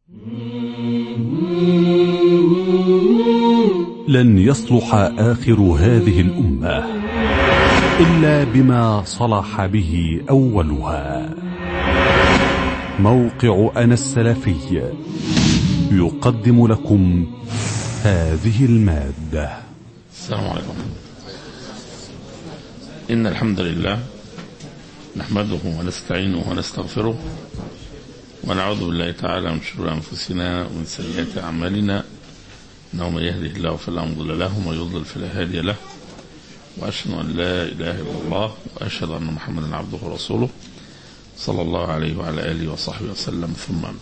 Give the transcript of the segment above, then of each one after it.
لن يصلح آخر هذه الأمة إلا بما صلح به أولها موقع أنا السلفي يقدم لكم هذه المادة السلام عليكم إن الحمد لله نحمده ونستعينه ونستغفره ونعوذ بالله تعالى من شرور أنفسنا ومن سيئات أعمالنا إنه من يهده الله فلا مضل له ومن يضلل فلا هادي له وأشهد أن لا إله إلا الله وأشهد أن محمدا عبده ورسوله صلى الله عليه وعلى آله وصحبه وسلم ثم أما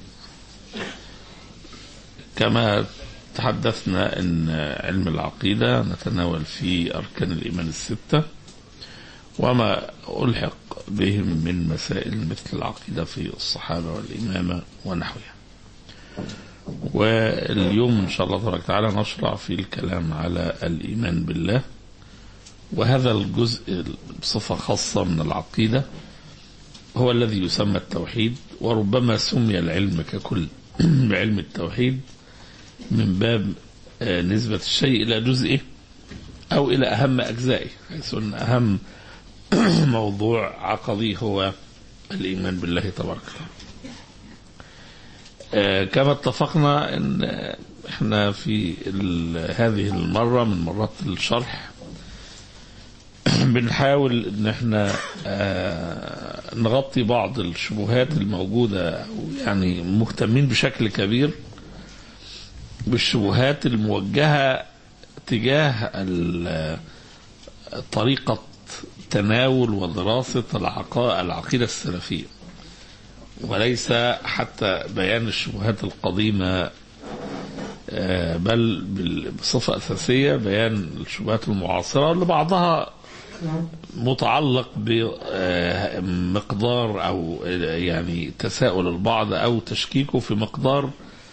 كما تحدثنا أن علم العقيدة نتناول فيه أركان الإيمان الستة وما ألحق بهم من مسائل مثل العقيدة في الصحابة والإمامة ونحوها واليوم إن شاء الله تبارك وتعالى نشرع في الكلام على الإيمان بالله وهذا الجزء بصفة خاصة من العقيدة هو الذي يسمى التوحيد وربما سمي العلم ككل بعلم التوحيد من باب نسبة الشيء إلى جزئه أو إلى أهم أجزائه حيث أن أهم موضوع عقدي هو الإيمان بالله تبارك وتعالى كما اتفقنا ان احنا في هذه المرة من مرات الشرح بنحاول ان احنا نغطي بعض الشبهات الموجودة يعني مهتمين بشكل كبير بالشبهات الموجهة تجاه طريقة تناول ودراسة العقيدة السلفية وليس حتى بيان الشبهات القديمة بل بصفة أساسية بيان الشبهات المعاصرة اللي بعضها متعلق بمقدار أو يعني تساؤل البعض أو تشكيكه في مقدار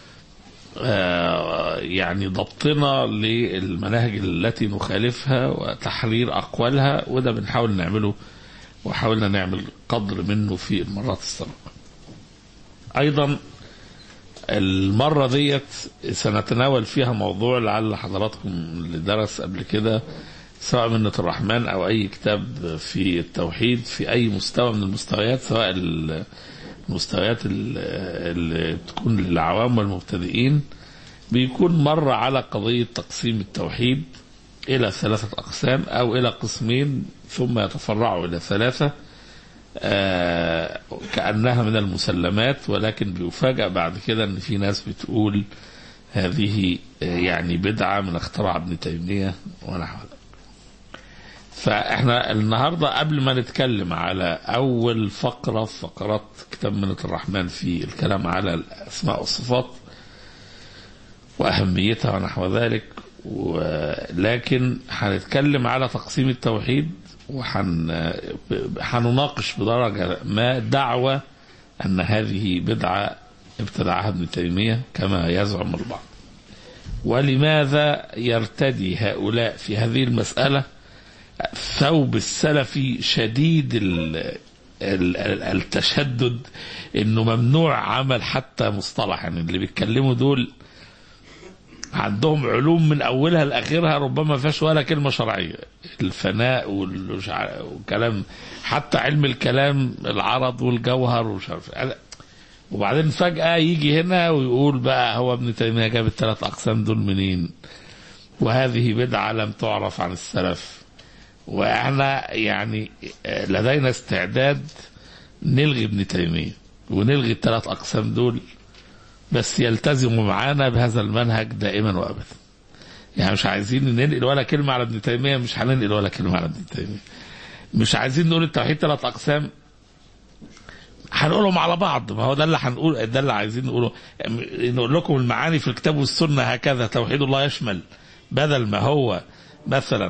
يعني ضبطنا للمناهج التي نخالفها وتحرير أقوالها وده بنحاول نعمله وحاولنا نعمل قدر منه في المرات السابقة ايضا المرة ديت سنتناول فيها موضوع لعل حضراتكم اللي درس قبل كده سواء منة الرحمن او اي كتاب في التوحيد في اي مستوى من المستويات سواء المستويات اللي تكون للعوام والمبتدئين بيكون مر على قضية تقسيم التوحيد الى ثلاثة اقسام او الى قسمين ثم يتفرعوا الى ثلاثة آه كأنها من المسلمات ولكن بيفاجأ بعد كده ان في ناس بتقول هذه آه يعني بدعة من اختراع ابن تيمية ونحو ذلك فاحنا النهاردة قبل ما نتكلم على اول فقرة في فقرات كتاب منة الرحمن في الكلام على الاسماء والصفات واهميتها ونحو ذلك ولكن هنتكلم على تقسيم التوحيد وحنناقش بدرجة ما دعوة أن هذه بدعة ابتدعها ابن تيمية كما يزعم البعض ولماذا يرتدي هؤلاء في هذه المسألة ثوب السلفي شديد التشدد انه ممنوع عمل حتى مصطلح يعني اللي بيتكلموا دول عندهم علوم من اولها لاخرها ربما فيهاش ولا كلمه شرعيه الفناء والكلام حتى علم الكلام العرض والجوهر ومش عارف وبعدين فجاه يجي هنا ويقول بقى هو ابن تيميه جاب الثلاث اقسام دول منين وهذه بدعه لم تعرف عن السلف واحنا يعني لدينا استعداد نلغي ابن تيميه ونلغي الثلاث اقسام دول بس يلتزموا معانا بهذا المنهج دائما وابدا يعني مش عايزين ننقل ولا كلمه على ابن تيميه مش هننقل ولا كلمه على ابن تيميه مش عايزين نقول التوحيد ثلاث اقسام هنقولهم على بعض ما هو ده اللي هنقول ده اللي عايزين نقوله نقول لكم المعاني في الكتاب والسنه هكذا توحيد الله يشمل بدل ما هو مثلا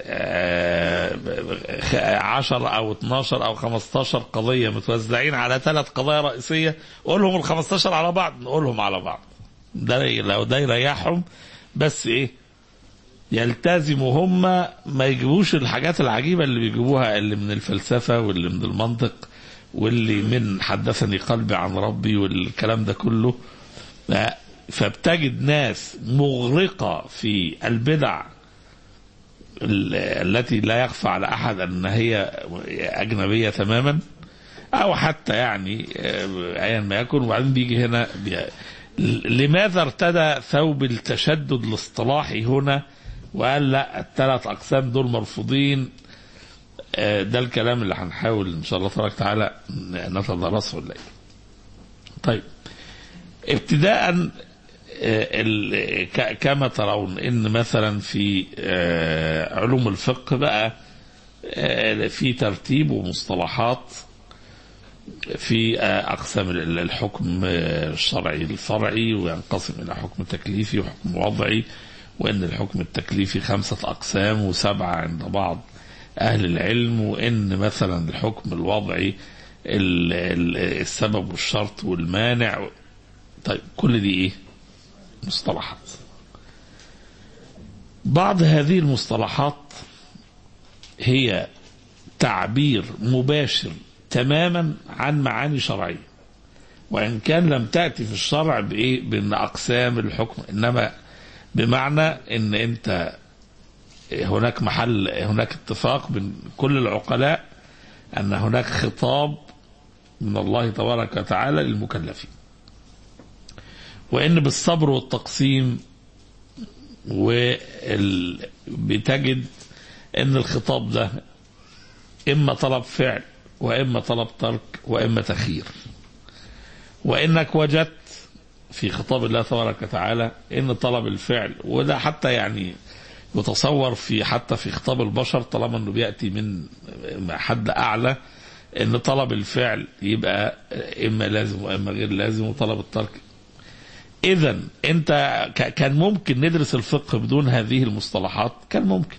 عشر او 12 او 15 قضية متوزعين على ثلاث قضايا رئيسية قولهم ال 15 على بعض نقولهم على بعض ده لو ده يريحهم بس ايه يلتزموا هم ما يجيبوش الحاجات العجيبة اللي بيجيبوها اللي من الفلسفة واللي من المنطق واللي من حدثني قلبي عن ربي والكلام ده كله لا فبتجد ناس مغرقة في البدع ال- التي لا يخفى على أحد أن هي أجنبية تماما أو حتى يعني آه، أيا ما يكن وبعدين بيجي هنا بي... لماذا ارتدى ثوب التشدد الاصطلاحي هنا وقال لا الثلاث أقسام دول مرفوضين آه، ده الكلام اللي هنحاول إن شاء الله تبارك وتعالى نتدرسه الليل طيب ابتداء آه، ال- ك- كما ترون ان مثلا في آه، علوم الفقه بقى آه، في ترتيب ومصطلحات في آه، اقسام ال- الحكم آه، الشرعي الفرعي وينقسم الى حكم تكليفي وحكم وضعي وان الحكم التكليفي خمسه اقسام وسبعه عند بعض اهل العلم وان مثلا الحكم الوضعي ال- ال- السبب والشرط والمانع طيب كل دي ايه مصطلحات بعض هذه المصطلحات هي تعبير مباشر تماما عن معاني شرعيه وان كان لم تاتي في الشرع بايه بان اقسام الحكم انما بمعنى ان انت هناك محل هناك اتفاق بين كل العقلاء ان هناك خطاب من الله تبارك وتعالى للمكلفين وان بالصبر والتقسيم وال... بتجد ان الخطاب ده اما طلب فعل واما طلب ترك واما تخيير وانك وجدت في خطاب الله تبارك وتعالى ان طلب الفعل وده حتى يعني يتصور في حتى في خطاب البشر طالما انه بياتي من حد اعلى ان طلب الفعل يبقى اما لازم واما غير لازم وطلب الترك اذا انت ك- كان ممكن ندرس الفقه بدون هذه المصطلحات كان ممكن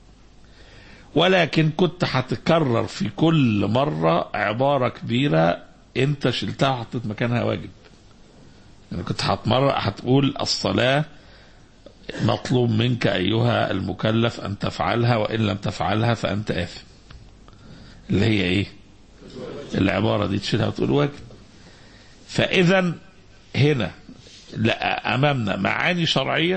ولكن كنت هتكرر في كل مرة عبارة كبيرة انت شلتها وحطيت مكانها واجب يعني كنت هتمر هتقول الصلاة مطلوب منك أيها المكلف أن تفعلها وإن لم تفعلها فأنت آثم اللي هي إيه العبارة دي تشيلها وتقول واجب فإذا هنا لا أمامنا معاني شرعية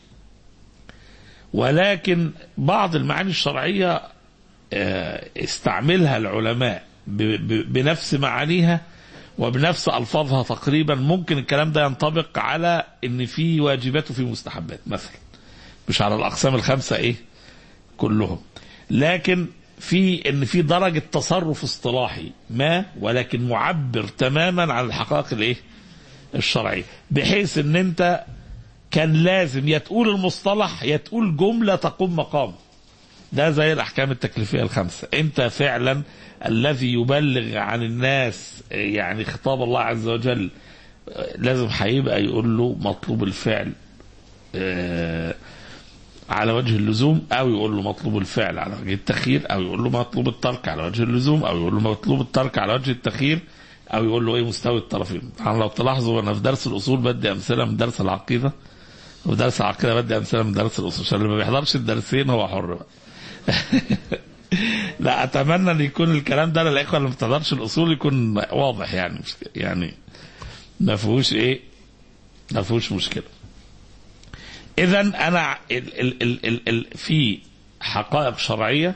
ولكن بعض المعاني الشرعية آه، استعملها العلماء ب- ب- بنفس معانيها وبنفس ألفاظها تقريبا ممكن الكلام ده ينطبق على ان في واجبات وفي مستحبات مثلا مش على الأقسام الخمسة ايه كلهم لكن في ان في درجة تصرف اصطلاحي ما ولكن معبر تماما عن الحقائق الايه الشرعية بحيث ان انت كان لازم يا تقول المصطلح يا تقول جملة تقوم مقام ده زي الأحكام التكليفية الخمسة أنت فعلا الذي يبلغ عن الناس يعني خطاب الله عز وجل لازم هيبقى يقول له مطلوب الفعل آه، على وجه اللزوم او يقول له مطلوب الفعل على وجه التخيير او يقول له مطلوب الترك على وجه اللزوم او يقول له مطلوب الترك على وجه التخيير او يقول له ايه مستوي الطرفين طبعا لو تلاحظوا انا في درس الاصول بدي امثله من درس العقيده وفي درس العقيده بدي امثله من درس الاصول عشان اللي ما بيحضرش الدرسين هو حر بقى لا اتمنى ان يكون الكلام ده للاخوه اللي ما بتحضرش الاصول يكون واضح يعني مش يعني ما فيهوش ايه ما فيهوش مشكله اذا انا ال ال ال ال ال في حقائق شرعيه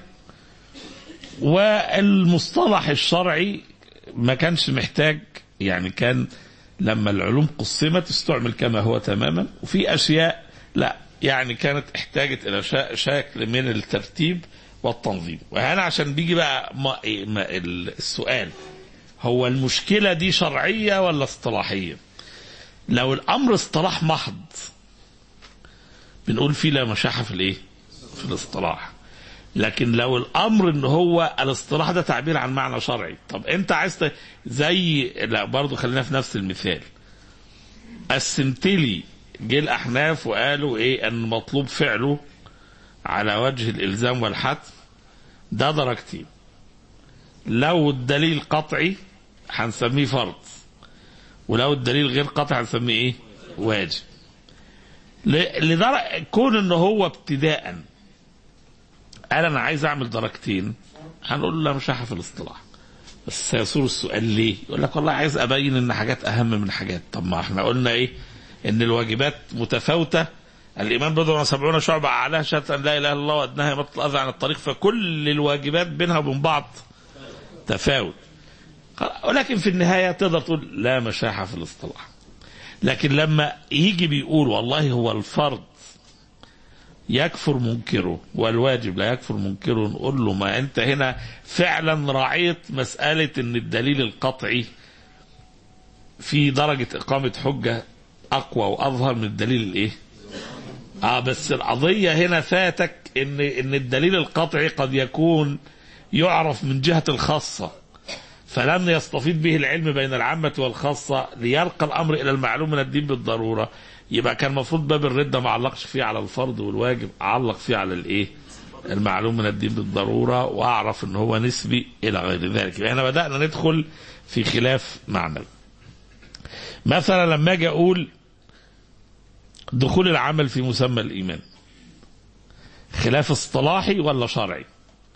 والمصطلح الشرعي ما كانش محتاج يعني كان لما العلوم قسمت استعمل كما هو تماما وفي اشياء لا يعني كانت احتاجت الى شا- شكل من الترتيب والتنظيم وهنا عشان بيجي بقى ما ما السؤال هو المشكله دي شرعيه ولا اصطلاحيه لو الامر اصطلاح محض بنقول فيه لا مشاحه في الايه في الاصطلاح لكن لو الامر ان هو الاصطلاح ده تعبير عن معنى شرعي طب انت عايز ت- زي لا برضه خلينا في نفس المثال قسمتلي جه الاحناف وقالوا ايه ان مطلوب فعله على وجه الالزام والحتم ده درجتين لو الدليل قطعي هنسميه فرض ولو الدليل غير قطعي هنسميه ايه واجب ل- لدرجة كون ان هو ابتداء قال انا عايز اعمل درجتين هنقول له لا مش في الاصطلاح بس سيصور السؤال ليه يقول لك والله عايز ابين ان حاجات اهم من حاجات طب ما احنا قلنا ايه ان الواجبات متفاوته الايمان بضع وسبعون شعبه اعلاها شهاده ان لا اله الا الله وادناها يمط الاذى عن الطريق فكل الواجبات بينها وبين بعض تفاوت ولكن في النهايه تقدر تقول لا مشاحه في الاصطلاح لكن لما يجي بيقول والله هو الفرض يكفر منكره والواجب لا يكفر منكره نقول له ما انت هنا فعلا راعيت مسألة ان الدليل القطعي في درجة إقامة حجة أقوى وأظهر من الدليل الإيه؟ آه بس القضية هنا فاتك إن إن الدليل القطعي قد يكون يعرف من جهة الخاصة فلم يستفيد به العلم بين العامة والخاصة ليرقى الأمر إلى المعلوم من الدين بالضرورة يبقى كان المفروض باب الردة ما علقش فيه على الفرض والواجب علق فيه على الإيه المعلوم من الدين بالضرورة وأعرف أن هو نسبي إلى غير ذلك يعني هنا بدأنا ندخل في خلاف معنوي مثلا لما أجي أقول دخول العمل في مسمى الإيمان خلاف اصطلاحي ولا شرعي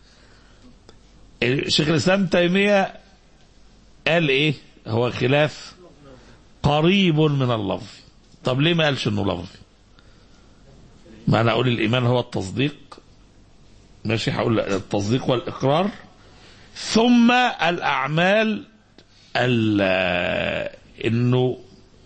شيخ الإسلام تيمية قال إيه هو خلاف قريب من اللفظ طب ليه ما قالش انه لفظي ما انا اقول الايمان هو التصديق ماشي هقول التصديق والاقرار ثم الاعمال انه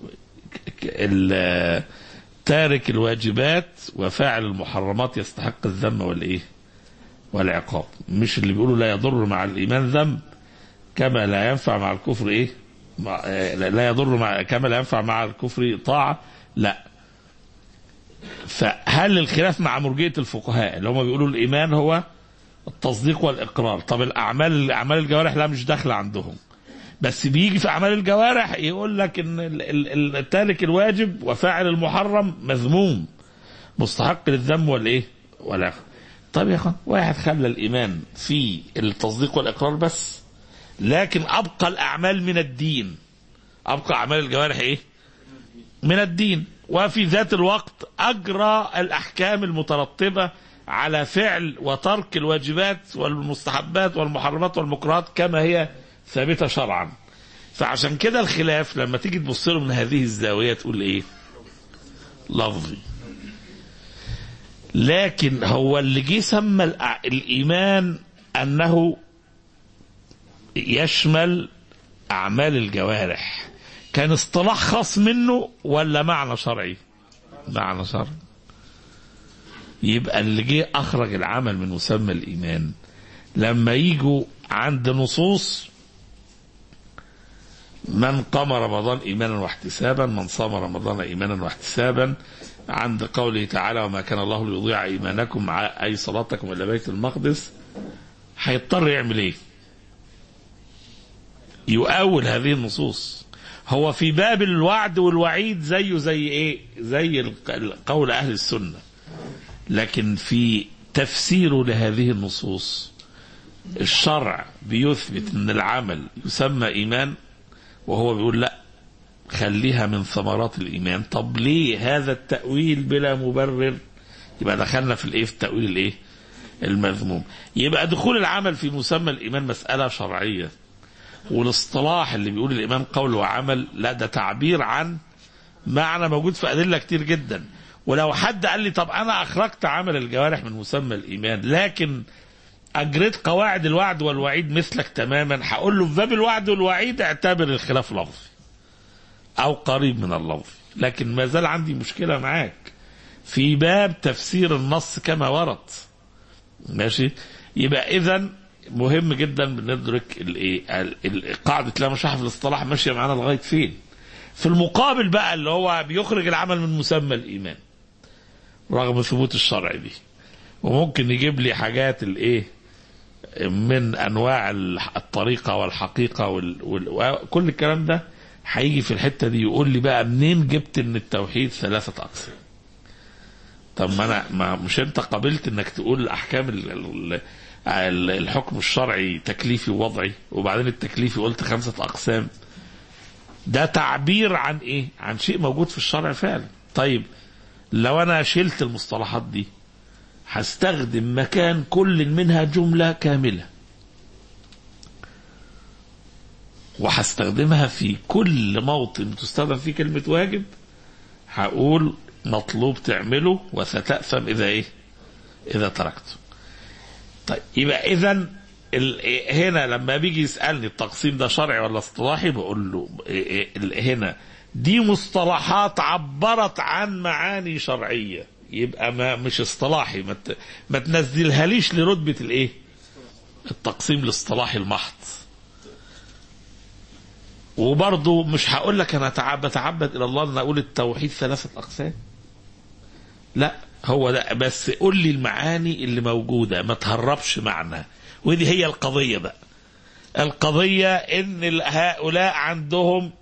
تارك الواجبات وفاعل المحرمات يستحق الذم والايه والعقاب مش اللي بيقولوا لا يضر مع الايمان ذنب كما لا ينفع مع الكفر ايه لا يضر مع كما لا ينفع مع الكفر طاعة لا فهل الخلاف مع مرجية الفقهاء اللي هم بيقولوا الإيمان هو التصديق والإقرار طب الأعمال أعمال الجوارح لا مش داخلة عندهم بس بيجي في أعمال الجوارح يقول لك إن التارك الواجب وفاعل المحرم مذموم مستحق للذم والإيه والعقاب طب يا اخوان واحد خلى الإيمان في التصديق والإقرار بس لكن ابقى الاعمال من الدين ابقى اعمال الجوارح ايه من الدين وفي ذات الوقت اجرى الاحكام المترتبه على فعل وترك الواجبات والمستحبات والمحرمات والمكرهات كما هي ثابته شرعا فعشان كده الخلاف لما تيجي تبص له من هذه الزاويه تقول ايه لفظي لكن هو اللي جه سمى الايمان انه يشمل أعمال الجوارح كان اصطلاح خاص منه ولا معنى شرعي معنى شرعي يبقى اللي جه أخرج العمل من مسمى الإيمان لما يجوا عند نصوص من قام رمضان إيمانا واحتسابا من صام رمضان إيمانا واحتسابا عند قوله تعالى وما كان الله ليضيع إيمانكم مع أي صلاتكم إلى بيت المقدس هيضطر يعمل إيه؟ يؤول هذه النصوص هو في باب الوعد والوعيد زيه زي ايه زي قول اهل السنه لكن في تفسيره لهذه النصوص الشرع بيثبت ان العمل يسمى ايمان وهو بيقول لا خليها من ثمرات الايمان طب ليه هذا التاويل بلا مبرر يبقى دخلنا في الايه في التاويل الايه المذموم يبقى دخول العمل في مسمى الايمان مساله شرعيه والاصطلاح اللي بيقول الإيمان قول وعمل لا ده تعبير عن معنى موجود في أدلة كتير جدا ولو حد قال لي طب أنا أخرجت عمل الجوارح من مسمى الإيمان لكن أجريت قواعد الوعد والوعيد مثلك تماما هقول له في باب الوعد والوعيد اعتبر الخلاف لفظي أو قريب من اللفظ لكن ما زال عندي مشكلة معاك في باب تفسير النص كما ورد ماشي يبقى إذا مهم جدا بندرك الايه قاعده لا مشاحه في الاصطلاح ماشيه معانا لغايه فين في المقابل بقى اللي هو بيخرج العمل من مسمى الايمان رغم ثبوت الشرع دي وممكن يجيب لي حاجات الايه من انواع الطريقه والحقيقه وال... وال... وكل الكلام ده هيجي في الحته دي يقول لي بقى منين جبت ان التوحيد ثلاثه اقسام طب ما انا ما مش انت قبلت انك تقول الاحكام ال... الحكم الشرعي تكليفي ووضعي وبعدين التكليفي قلت خمسة أقسام ده تعبير عن إيه عن شيء موجود في الشرع فعلا طيب لو أنا شلت المصطلحات دي هستخدم مكان كل منها جملة كاملة وهستخدمها في كل موطن تستخدم فيه كلمة واجب هقول مطلوب تعمله وستأثم إذا إيه إذا تركته طيب يبقى إذا ال- هنا لما بيجي يسألني التقسيم ده شرعي ولا اصطلاحي بقول له إيه- إيه- هنا دي مصطلحات عبرت عن معاني شرعية يبقى ما مش اصطلاحي ما, ت- ما تنزلهاليش لرتبة الايه التقسيم الاصطلاحي المحض وبرضه مش هقول لك انا تعب- بتعبد الى الله ان اقول التوحيد ثلاثة اقسام لا هو ده بس قول لي المعاني اللي موجودة ما تهربش معنى ودي هي القضية بقى القضية ان ال- هؤلاء عندهم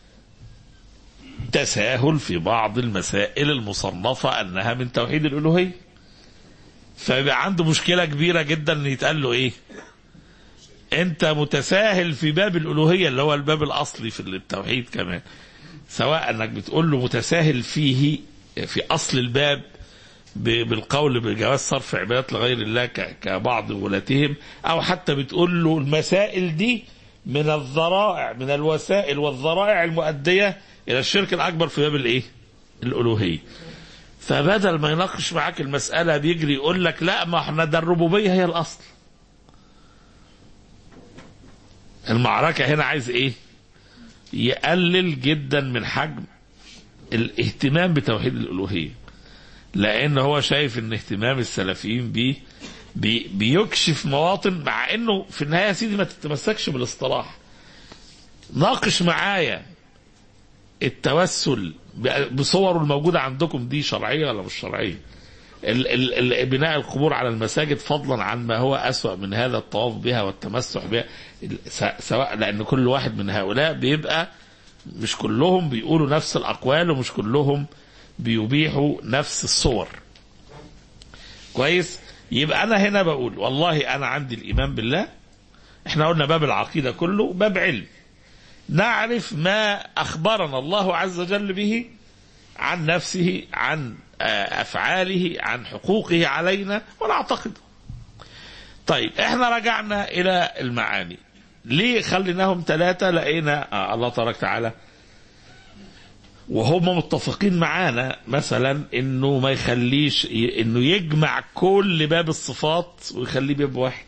تساهل في بعض المسائل المصنفة انها من توحيد الالوهية فيبقى عنده مشكلة كبيرة جدا ان يتقال له ايه انت متساهل في باب الالوهية اللي هو الباب الاصلي في التوحيد كمان سواء انك بتقول له متساهل فيه في اصل الباب ب- بالقول بجواز صرف عبادات لغير الله ك- كبعض ولاتهم او حتى بتقول له المسائل دي من الذرائع من الوسائل والذرائع المؤديه الى الشرك الاكبر في باب الايه؟ الالوهيه. فبدل ما يناقش معاك المساله بيجري يقول لك لا ما احنا ده الربوبيه هي الاصل. المعركه هنا عايز ايه؟ يقلل جدا من حجم الاهتمام بتوحيد الالوهيه. لان هو شايف ان اهتمام السلفيين بيه بي بيكشف مواطن مع انه في النهايه يا سيدي ما تتمسكش بالاصطلاح ناقش معايا التوسل ب- بصوره الموجوده عندكم دي شرعيه ولا مش شرعيه ال- ال- ال- بناء القبور على المساجد فضلا عن ما هو أسوأ من هذا الطواف بها والتمسح بها ال- س- سواء لأن كل واحد من هؤلاء بيبقى مش كلهم بيقولوا نفس الأقوال ومش كلهم بيبيحوا نفس الصور كويس يبقى أنا هنا بقول والله أنا عندي الإيمان بالله احنا قلنا باب العقيدة كله باب علم نعرف ما أخبرنا الله عز وجل به عن نفسه عن آه، أفعاله عن حقوقه علينا ونعتقده طيب احنا رجعنا إلى المعاني ليه خليناهم ثلاثة لقينا آه الله تبارك وتعالى وهم متفقين معانا مثلا انه ما يخليش ي- انه يجمع كل باب الصفات ويخليه باب واحد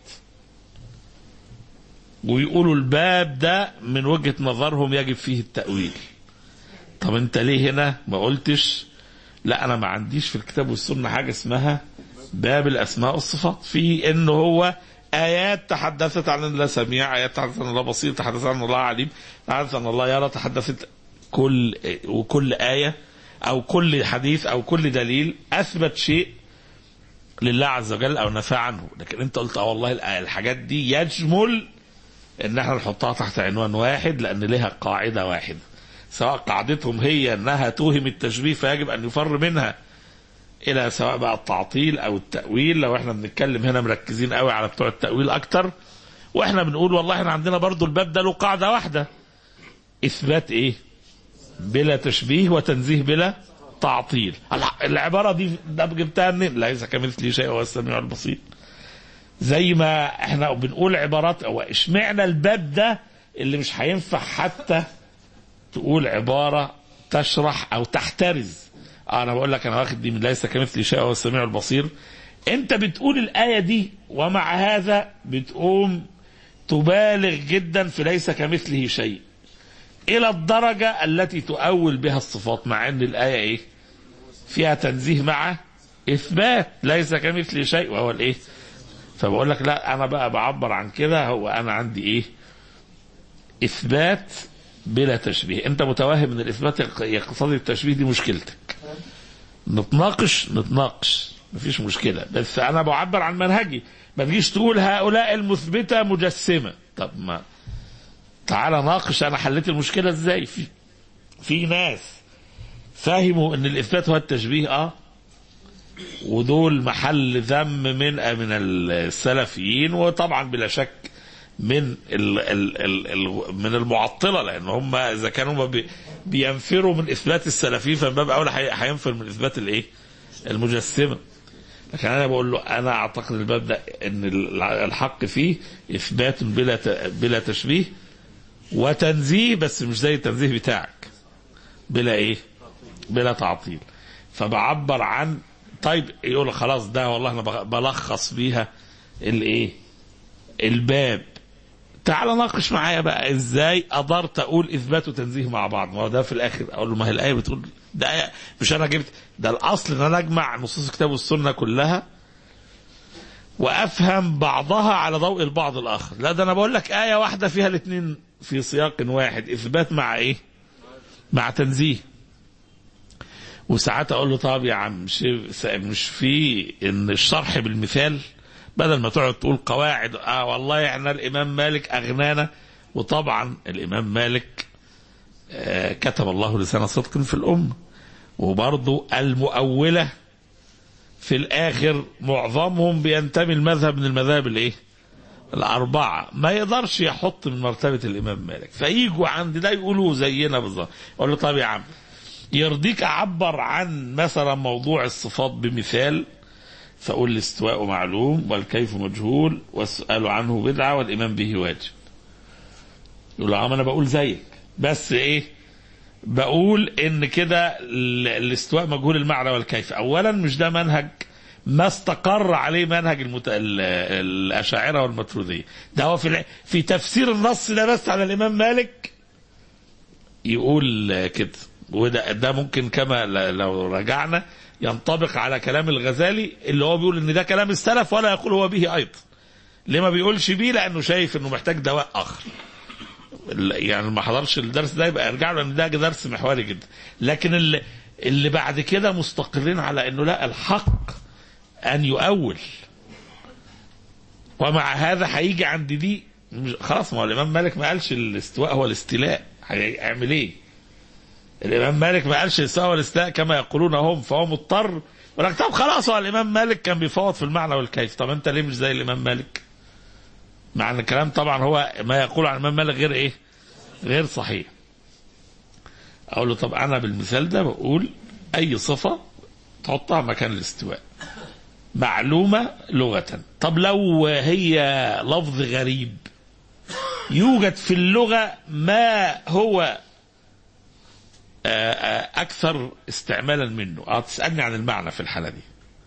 ويقولوا الباب ده من وجهة نظرهم يجب فيه التأويل طب انت ليه هنا ما قلتش لا انا ما عنديش في الكتاب والسنة حاجة اسمها باب الاسماء والصفات في انه هو ايات تحدثت عن الله سميع ايات تحدثت عن الله بصير تحدثت عن الله عليم تحدثت عن الله يرى تحدثت كل وكل آية او كل حديث او كل دليل اثبت شيء لله عز وجل او نفى عنه لكن انت قلت اه والله الآية الحاجات دي يجمل ان احنا نحطها تحت عنوان واحد لان لها قاعده واحده سواء قاعدتهم هي انها توهم التشبيه فيجب ان يفر منها الى سواء بقى التعطيل او التاويل لو احنا بنتكلم هنا مركزين قوي على بتوع التاويل اكتر واحنا بنقول والله احنا عندنا برضو الباب ده له قاعده واحده اثبات ايه بلا تشبيه وتنزيه بلا تعطيل الع- العباره دي ده جبتها منين ليس كمثله شيء وهو السميع البصير زي ما احنا بنقول عبارات او اشمعنى الباب ده اللي مش هينفع حتى تقول عبارة تشرح او تحترز انا بقول لك انا واخد دي من ليس كمثلي شيء وهو السميع البصير انت بتقول الآية دي ومع هذا بتقوم تبالغ جدا في ليس كمثله شيء الى الدرجة التي تؤول بها الصفات مع ان الآية ايه فيها تنزيه مع اثبات ليس كمثله شيء وهو الايه فبقول لك لا انا بقى بعبر عن كده هو انا عندي ايه اثبات بلا تشبيه انت متوهم ان الاثبات يقتضي التشبيه دي مشكلتك نتناقش نتناقش مفيش مشكلة بس انا بعبر عن منهجي ما تجيش تقول هؤلاء المثبتة مجسمة طب ما تعالى ناقش انا حليت المشكلة ازاي في في ناس فهموا ان الاثبات هو التشبيه اه ودول محل ذم من من السلفيين وطبعا بلا شك من ال ال ال ال من المعطله لان هم اذا كانوا هم بي بينفروا من اثبات السلفيين فمن باب اولى هي- هينفر من اثبات الايه؟ المجسمه. لكن انا بقول له انا اعتقد الباب ده ان ال- الحق فيه اثبات بلا ت- بلا تشبيه وتنزيه بس مش زي التنزيه بتاعك. بلا ايه؟ بلا تعطيل فبعبر عن طيب يقول خلاص ده والله انا بغ- بلخص بيها الايه الباب تعال ناقش معايا بقى ازاي قدرت اقول اثبات وتنزيه مع بعض ما هو ده في الاخر اقول له ما هي الايه بتقول ده آية مش انا جبت ده الاصل ان انا اجمع نصوص الكتاب والسنه كلها وافهم بعضها على ضوء البعض الاخر لا ده انا بقول لك ايه واحده فيها الاثنين في سياق واحد اثبات مع ايه مع تنزيه وساعات اقول له طب يا عم مش مش في ان الشرح بالمثال بدل ما تقعد تقول قواعد اه والله احنا الامام مالك اغنانا وطبعا الامام مالك آه كتب الله لسان صدق في الامه وبرضه المؤوله في الاخر معظمهم بينتمي المذهب من المذاهب الايه؟ الاربعه ما يقدرش يحط من مرتبه الامام مالك فييجوا عند ده يقولوا زينا بالظبط اقول له طب يا عم يرضيك اعبر عن مثلا موضوع الصفات بمثال فاقول الاستواء معلوم والكيف مجهول والسؤال عنه بدعه والايمان به واجب يقول له عم انا بقول زيك بس ايه بقول ان كده ال- الاستواء مجهول المعنى والكيف اولا مش ده منهج ما استقر عليه منهج المت... ال- الاشاعره والماتريديه ده هو في الع- في تفسير النص ده بس على الامام مالك يقول كده وده ده ممكن كما ل- لو رجعنا ينطبق على كلام الغزالي اللي هو بيقول ان ده كلام السلف ولا يقول هو به ايضا ليه ما بيقولش بيه لانه شايف انه محتاج دواء اخر ال- يعني ما حضرش الدرس ده يبقى ارجع له ان ده درس محوري جدا لكن اللي اللي بعد كده مستقرين على انه لا الحق ان يؤول ومع هذا هيجي عند دي مش- خلاص ما هو الامام مالك ما قالش الاستواء هو الاستيلاء هيعمل ايه؟ الامام مالك ما قالش الاستواء هو الاستيلاء كما يقولون هم فهو مضطر يقول لك طب خلاص هو الامام مالك كان بيفوض في المعنى والكيف طب انت ليه مش زي الامام مالك؟ مع ان الكلام طبعا هو ما يقول عن الامام مالك غير ايه؟ غير صحيح. اقول له طب انا بالمثال ده بقول اي صفه تحطها مكان الاستواء. معلومه لغه. طب لو هي لفظ غريب يوجد في اللغه ما هو آه، آه، اكثر استعمالا منه. اه تسالني عن المعنى في الحاله دي.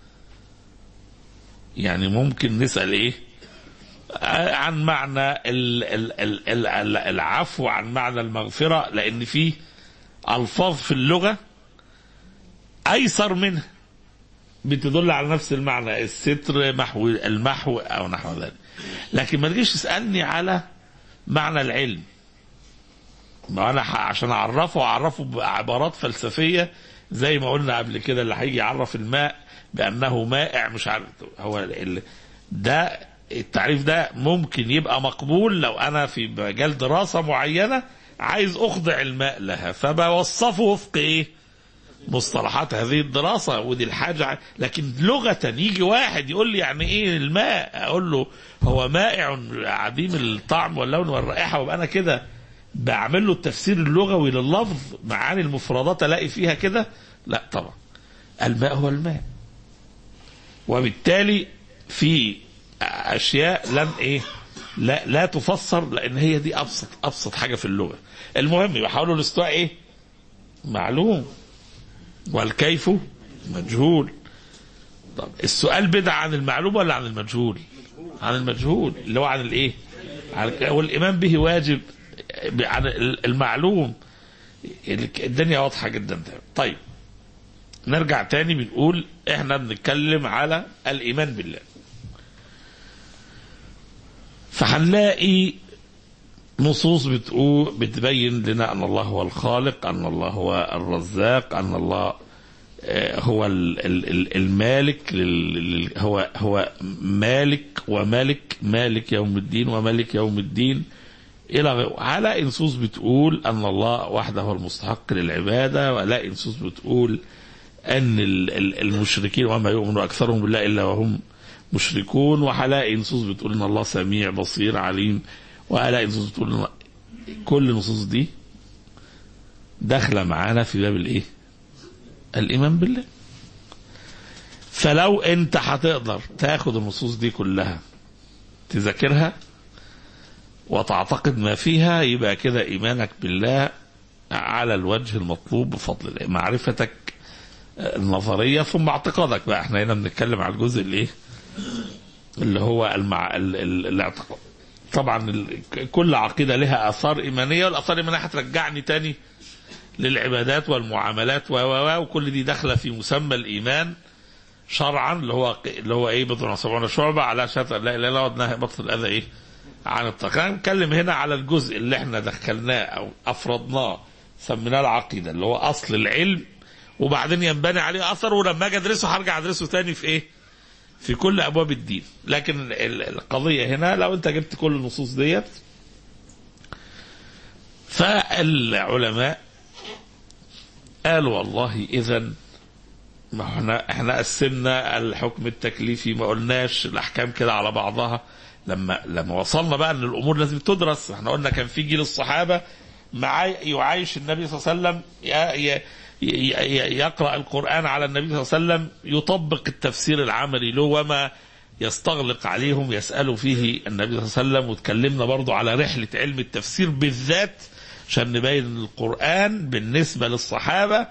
يعني ممكن نسال ايه؟ عن معنى ال- ال- ال- ال- ال- العفو عن معنى المغفرة لأن في ألفاظ في اللغة أيسر منها بتدل على نفس المعنى الستر محو المحو أو نحو ذلك لكن ما تجيش تسألني على معنى العلم ما أنا ح- عشان أعرفه أعرفه بعبارات فلسفية زي ما قلنا قبل كده اللي هيجي يعرف الماء بأنه مائع مش عارف هو ال- ده التعريف ده ممكن يبقى مقبول لو انا في مجال دراسه معينه عايز اخضع الماء لها فبوصفه وفق ايه؟ مصطلحات هذه الدراسه ودي الحاجه ع- لكن لغه يجي واحد يقول لي يعني ايه الماء اقول له هو مائع عديم الطعم واللون والرائحه وابقى انا كده بعمل له التفسير اللغوي لللفظ معاني المفردات الاقي فيها كده لا طبعا الماء هو الماء وبالتالي في اشياء لن ايه لا لا تفسر لان هي دي ابسط ابسط حاجه في اللغه المهم يحاولوا الاستواء ايه معلوم والكيف مجهول طب السؤال بدع عن المعلوم ولا عن المجهول عن المجهول اللي هو عن الايه عن والايمان به واجب عن المعلوم الدنيا واضحه جدا طيب نرجع تاني بنقول احنا بنتكلم على الايمان بالله فهنلاقي نصوص بتقول بتبين لنا ان الله هو الخالق ان الله هو الرزاق ان الله آه، هو ال- ال- ال- المالك لل- لل- هو هو مالك وملك مالك يوم الدين وملك يوم الدين الى غيره على نصوص بتقول ان الله وحده هو المستحق للعباده ولا نصوص بتقول ان ال- ال- المشركين وما يؤمن اكثرهم بالله الا وهم مشركون وهلاقي نصوص بتقول ان الله سميع بصير عليم وهلاقي نصوص بتقول إن كل النصوص دي داخله معانا في باب الايه؟ الايمان بالله. فلو انت هتقدر تاخد النصوص دي كلها تذاكرها وتعتقد ما فيها يبقى كده ايمانك بالله على الوجه المطلوب بفضل الله معرفتك النظريه ثم اعتقادك بقى احنا هنا بنتكلم على الجزء اللي ايه اللي هو المع... ال... ال... الاعتقاد طبعا ال... كل عقيده لها اثار ايمانيه والاثار الايمانيه هترجعني تاني للعبادات والمعاملات و و وكل دي داخله في مسمى الايمان شرعا اللي هو اللي هو ايه بضع وسبعون شعبه على شهاده لا اله الا الله والنهي بطل الاذى ايه عن الطاقه نتكلم هنا على الجزء اللي احنا دخلناه او افرضناه سميناه العقيده اللي هو اصل العلم وبعدين ينبني عليه اثر ولما اجي ادرسه هرجع ادرسه تاني في ايه؟ في كل ابواب الدين لكن القضيه هنا لو انت جبت كل النصوص ديت فالعلماء قالوا والله اذا ما احنا احنا قسمنا الحكم التكليفي ما قلناش الاحكام كده على بعضها لما لما وصلنا بقى ان الامور لازم تدرس احنا قلنا كان في جيل الصحابه مع يعايش النبي صلى الله عليه وسلم يقرا القران على النبي صلى الله عليه وسلم يطبق التفسير العملي له وما يستغلق عليهم يسالوا فيه النبي صلى الله عليه وسلم وتكلمنا برضو على رحله علم التفسير بالذات عشان نبين القران بالنسبه للصحابه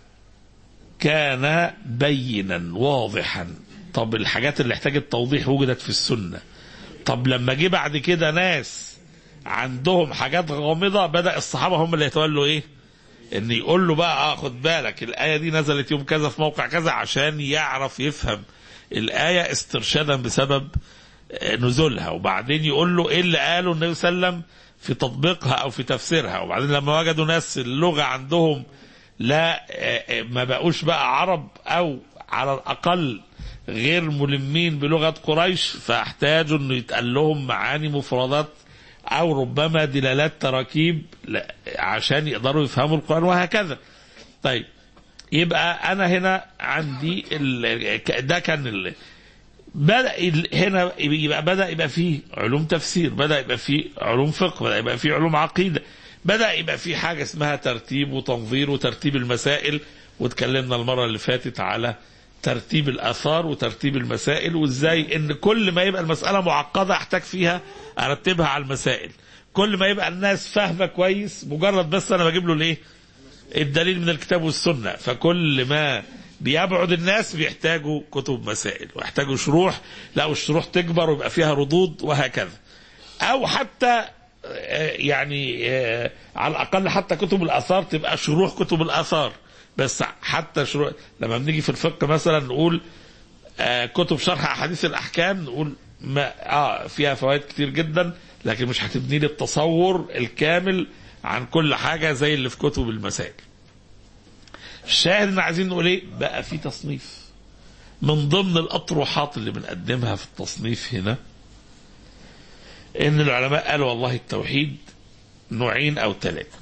كان بينا واضحا طب الحاجات اللي احتاجت توضيح وجدت في السنه طب لما جه بعد كده ناس عندهم حاجات غامضه بدا الصحابه هم اللي يتولوا ايه ان يقول له بقى اه خد بالك الايه دي نزلت يوم كذا في موقع كذا عشان يعرف يفهم الايه استرشادا بسبب نزولها وبعدين يقول له ايه اللي قاله النبي صلى الله عليه وسلم في تطبيقها او في تفسيرها وبعدين لما وجدوا ناس اللغه عندهم لا ما بقوش بقى عرب او على الاقل غير ملمين بلغه قريش فاحتاجوا انه يتقال لهم معاني مفردات او ربما دلالات تراكيب عشان يقدروا يفهموا القران وهكذا. طيب يبقى انا هنا عندي ده كان ال... بدا هنا يبقى بدا يبقى فيه علوم تفسير، بدا يبقى فيه علوم فقه، بدا يبقى فيه علوم عقيده، بدا يبقى فيه حاجه اسمها ترتيب وتنظير وترتيب المسائل واتكلمنا المره اللي فاتت على ترتيب الاثار وترتيب المسائل وازاي ان كل ما يبقى المساله معقده احتاج فيها ارتبها على المسائل كل ما يبقى الناس فاهمه كويس مجرد بس انا بجيب له الايه الدليل من الكتاب والسنه فكل ما بيبعد الناس بيحتاجوا كتب مسائل ويحتاجوا شروح لا الشروح تكبر ويبقى فيها ردود وهكذا او حتى يعني على الاقل حتى كتب الاثار تبقى شروح كتب الاثار بس حتى شروع لما بنيجي في الفقه مثلا نقول آه كتب شرح احاديث الاحكام نقول ما اه فيها فوائد كتير جدا لكن مش هتبني لي التصور الكامل عن كل حاجه زي اللي في كتب المسائل. الشاهد ان عايزين نقول ايه؟ بقى في تصنيف. من ضمن الاطروحات اللي بنقدمها في التصنيف هنا ان العلماء قالوا والله التوحيد نوعين او ثلاثه.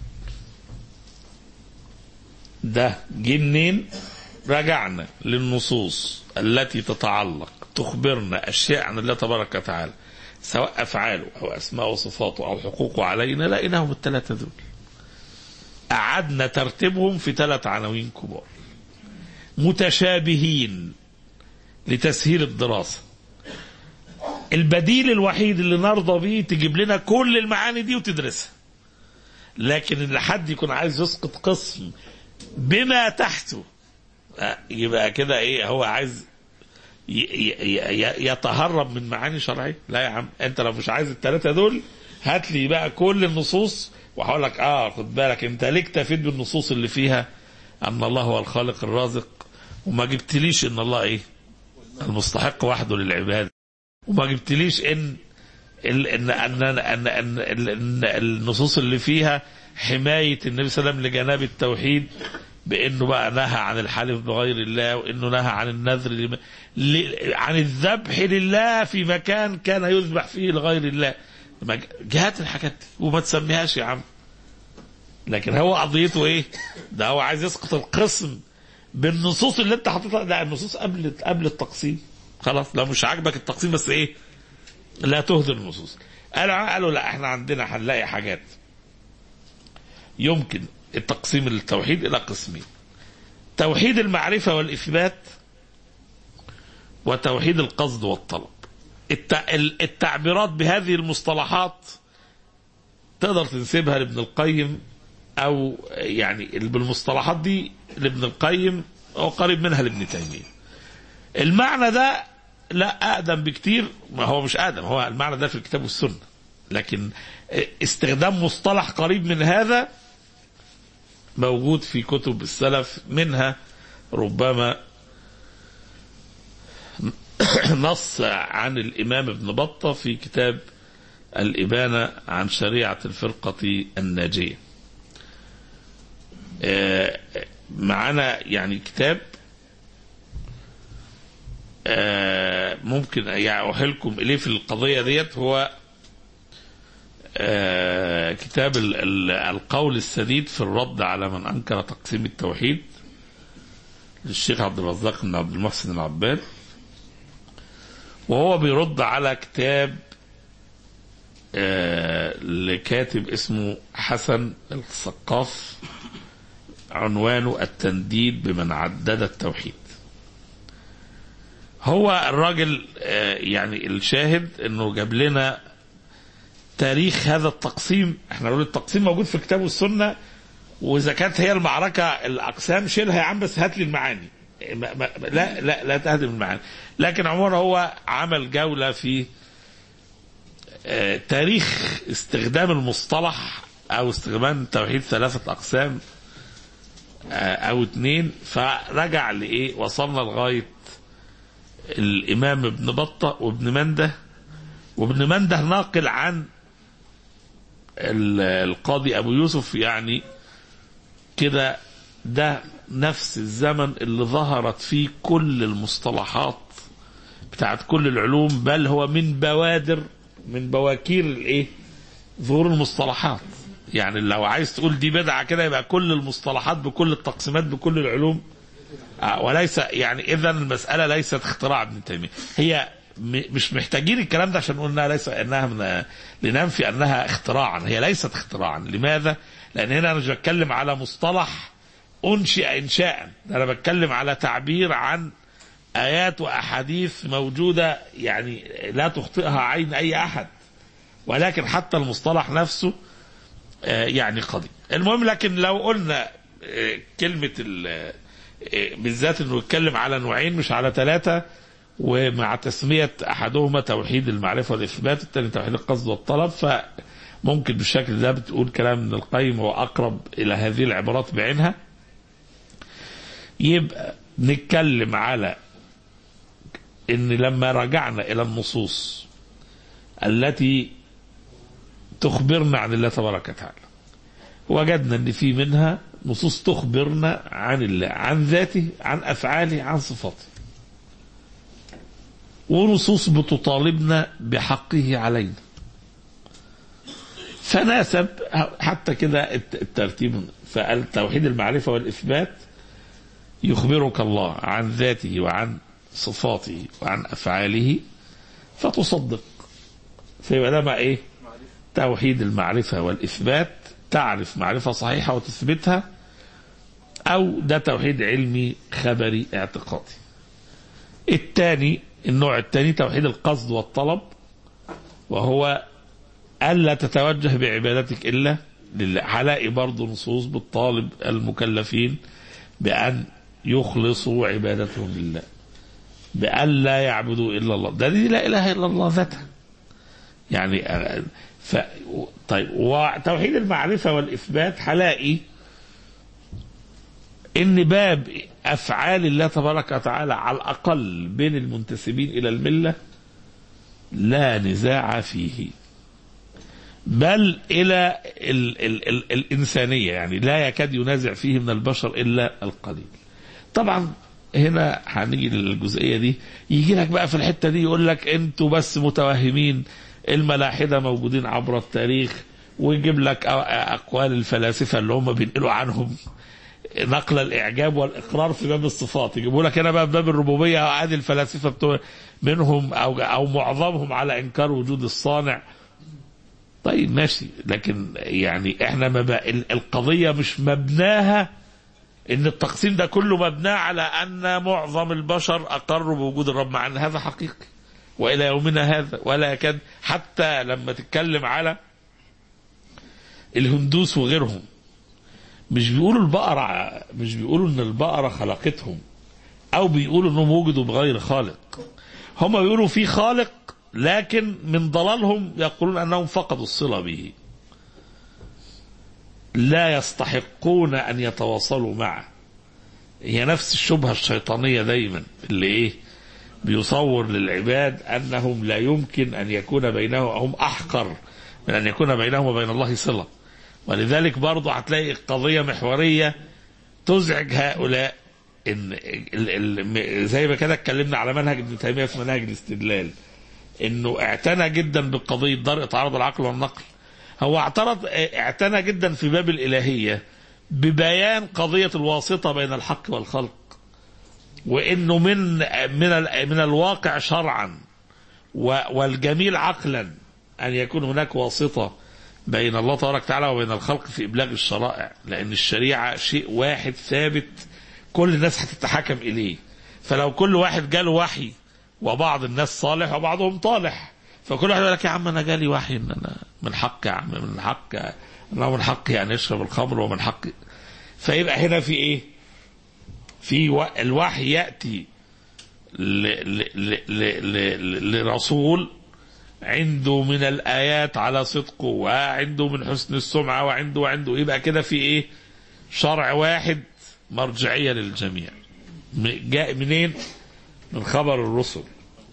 ده جه منين؟ رجعنا للنصوص التي تتعلق تخبرنا اشياء عن الله تبارك وتعالى سواء افعاله او اسماء وصفاته او حقوقه علينا لقيناهم الثلاثه دول. قعدنا ترتيبهم في ثلاث عناوين كبار. متشابهين لتسهيل الدراسه. البديل الوحيد اللي نرضى بيه تجيب لنا كل المعاني دي وتدرسها. لكن اللي حد يكون عايز يسقط قسم بما تحته يبقى كده ايه هو عايز يتهرب من معاني شرعيه لا يا عم انت لو مش عايز الثلاثه دول هات لي بقى كل النصوص وهقول لك اه خد بالك انت ليه اكتفيت بالنصوص اللي فيها ان الله هو الخالق الرازق وما جبتليش ان الله ايه المستحق وحده للعباده وما جبتليش ان ان ان ان, أن, أن, أن النصوص اللي فيها حمايه النبي صلى الله عليه وسلم لجناب التوحيد بانه بقى نهى عن الحلف بغير الله وانه نهى عن النذر لم... ل... عن الذبح لله في مكان كان يذبح فيه لغير الله جهات الحاجات دي وما تسميهاش يا عم لكن هو قضيته ايه ده هو عايز يسقط القسم بالنصوص اللي انت حاططها ده النصوص قبل قبل التقسيم خلاص لو مش عاجبك التقسيم بس ايه لا تهدر النصوص قالوا قالوا لا احنا عندنا هنلاقي حاجات يمكن التقسيم التوحيد الى قسمين توحيد المعرفه والاثبات وتوحيد القصد والطلب التعبيرات بهذه المصطلحات تقدر تنسبها لابن القيم او يعني بالمصطلحات دي لابن القيم هو قريب منها لابن تيميه المعنى ده لا اقدم بكتير ما هو مش اقدم هو المعنى ده في الكتاب والسنه لكن استخدام مصطلح قريب من هذا موجود في كتب السلف منها ربما نص عن الامام ابن بطه في كتاب الابانه عن شريعه الفرقه الناجيه معنا يعني كتاب ممكن يعني أوحلكم إليه في القضية ديت هو كتاب القول السديد في الرد على من أنكر تقسيم التوحيد للشيخ عبد الرزاق بن عبد المحسن العباد وهو بيرد على كتاب لكاتب اسمه حسن السقاف عنوانه التنديد بمن عدد التوحيد هو الراجل يعني الشاهد انه جاب لنا تاريخ هذا التقسيم احنا نقول التقسيم موجود في الكتاب والسنه واذا كانت هي المعركه الاقسام شيلها يا عم بس هات لي المعاني ما ما لا لا لا تهدم المعاني لكن عموما هو عمل جوله في تاريخ استخدام المصطلح او استخدام توحيد ثلاثه اقسام او اثنين فرجع لايه وصلنا لغايه الامام ابن بطه وابن منده وابن منده ناقل عن القاضي ابو يوسف يعني كده ده نفس الزمن اللي ظهرت فيه كل المصطلحات بتاعت كل العلوم بل هو من بوادر من بواكير الايه ظهور المصطلحات يعني لو عايز تقول دي بدعه كده يبقى كل المصطلحات بكل التقسيمات بكل العلوم وليس يعني اذا المساله ليست اختراع ابن تيميه هي مش محتاجين الكلام ده عشان نقول انها ليس انها من لننفي انها اختراعا هي ليست اختراعا لماذا؟ لان هنا انا مش بتكلم على مصطلح انشئ انشاء ده انا بتكلم على تعبير عن ايات واحاديث موجوده يعني لا تخطئها عين اي احد ولكن حتى المصطلح نفسه يعني قضيه المهم لكن لو قلنا كلمه بالذات انه يتكلم على نوعين مش على ثلاثه ومع تسميه احدهما توحيد المعرفه والاثبات الثاني توحيد القصد والطلب فممكن بالشكل ده بتقول كلام ابن القيم هو اقرب الى هذه العبارات بعينها يبقى نتكلم على ان لما رجعنا الى النصوص التي تخبرنا عن الله تبارك وتعالى وجدنا ان في منها نصوص تخبرنا عن الله عن ذاته عن افعاله عن صفاته ونصوص بتطالبنا بحقه علينا فناسب حتى كده الترتيب فالتوحيد المعرفة والإثبات يخبرك الله عن ذاته وعن صفاته وعن أفعاله فتصدق فيبقى ده بقى إيه توحيد المعرفة والإثبات تعرف معرفة صحيحة وتثبتها أو ده توحيد علمي خبري اعتقادي الثاني النوع الثاني توحيد القصد والطلب وهو ألا تتوجه بعبادتك إلا لله هلاقي برضه نصوص بالطالب المكلفين بأن يخلصوا عبادتهم لله بأن لا يعبدوا إلا الله ده دي لا إله إلا الله ذاتها يعني ف... طيب وتوحيد المعرفة والإثبات هلاقي إن باب أفعال الله تبارك وتعالى على الأقل بين المنتسبين إلى الملة لا نزاع فيه بل إلى ال ال ال الإنسانية يعني لا يكاد ينازع فيه من البشر إلا القليل طبعا هنا هنيجي للجزئية دي يجي لك بقى في الحتة دي يقول لك أنتوا بس متوهمين الملاحدة موجودين عبر التاريخ ويجيب لك أقوال الفلاسفة اللي هم بينقلوا عنهم نقل الاعجاب والاقرار في باب الصفات يجيبوا لك هنا بقى في باب الربوبيه عادي الفلاسفه بتوع منهم او او معظمهم على انكار وجود الصانع طيب ماشي لكن يعني احنا ما بقى القضيه مش مبناها ان التقسيم ده كله مبناه على ان معظم البشر اقروا بوجود الرب مع ان هذا حقيقي والى يومنا هذا ولا يكاد حتى لما تتكلم على الهندوس وغيرهم مش بيقولوا البقرة مش بيقولوا ان البقرة خلقتهم او بيقولوا انهم وجدوا بغير خالق هم بيقولوا في خالق لكن من ضلالهم يقولون انهم فقدوا الصلة به لا يستحقون ان يتواصلوا معه هي نفس الشبهة الشيطانية دايما اللي ايه بيصور للعباد انهم لا يمكن ان يكون بينهم هم احقر من ان يكون بينهم وبين الله صلة ولذلك برضه هتلاقي قضية محورية تزعج هؤلاء ان ال ال زي ما كده اتكلمنا على منهج ابن تيميه في منهج الاستدلال انه اعتنى جدا بقضيه درء تعارض العقل والنقل هو اعترض اعتنى جدا في باب الالهيه ببيان قضيه الواسطه بين الحق والخلق وانه من من من الواقع شرعا والجميل عقلا ان يكون هناك واسطه بين الله تبارك وتعالى وبين الخلق في ابلاغ الشرائع لان الشريعه شيء واحد ثابت كل الناس هتتحكم اليه فلو كل واحد جاله وحي وبعض الناس صالح وبعضهم طالح فكل واحد يقول لك يا عم انا جالي وحي ان انا من حق يا عم من حق انا من حقي ان اشرب الخمر ومن حقي فيبقى هنا في ايه؟ في و... الوحي ياتي ل... ل... ل... ل... لرسول عنده من الايات على صدقه وعنده من حسن السمعه وعنده وعنده يبقى كده في ايه؟ شرع واحد مرجعيه للجميع جاء منين؟ من خبر الرسل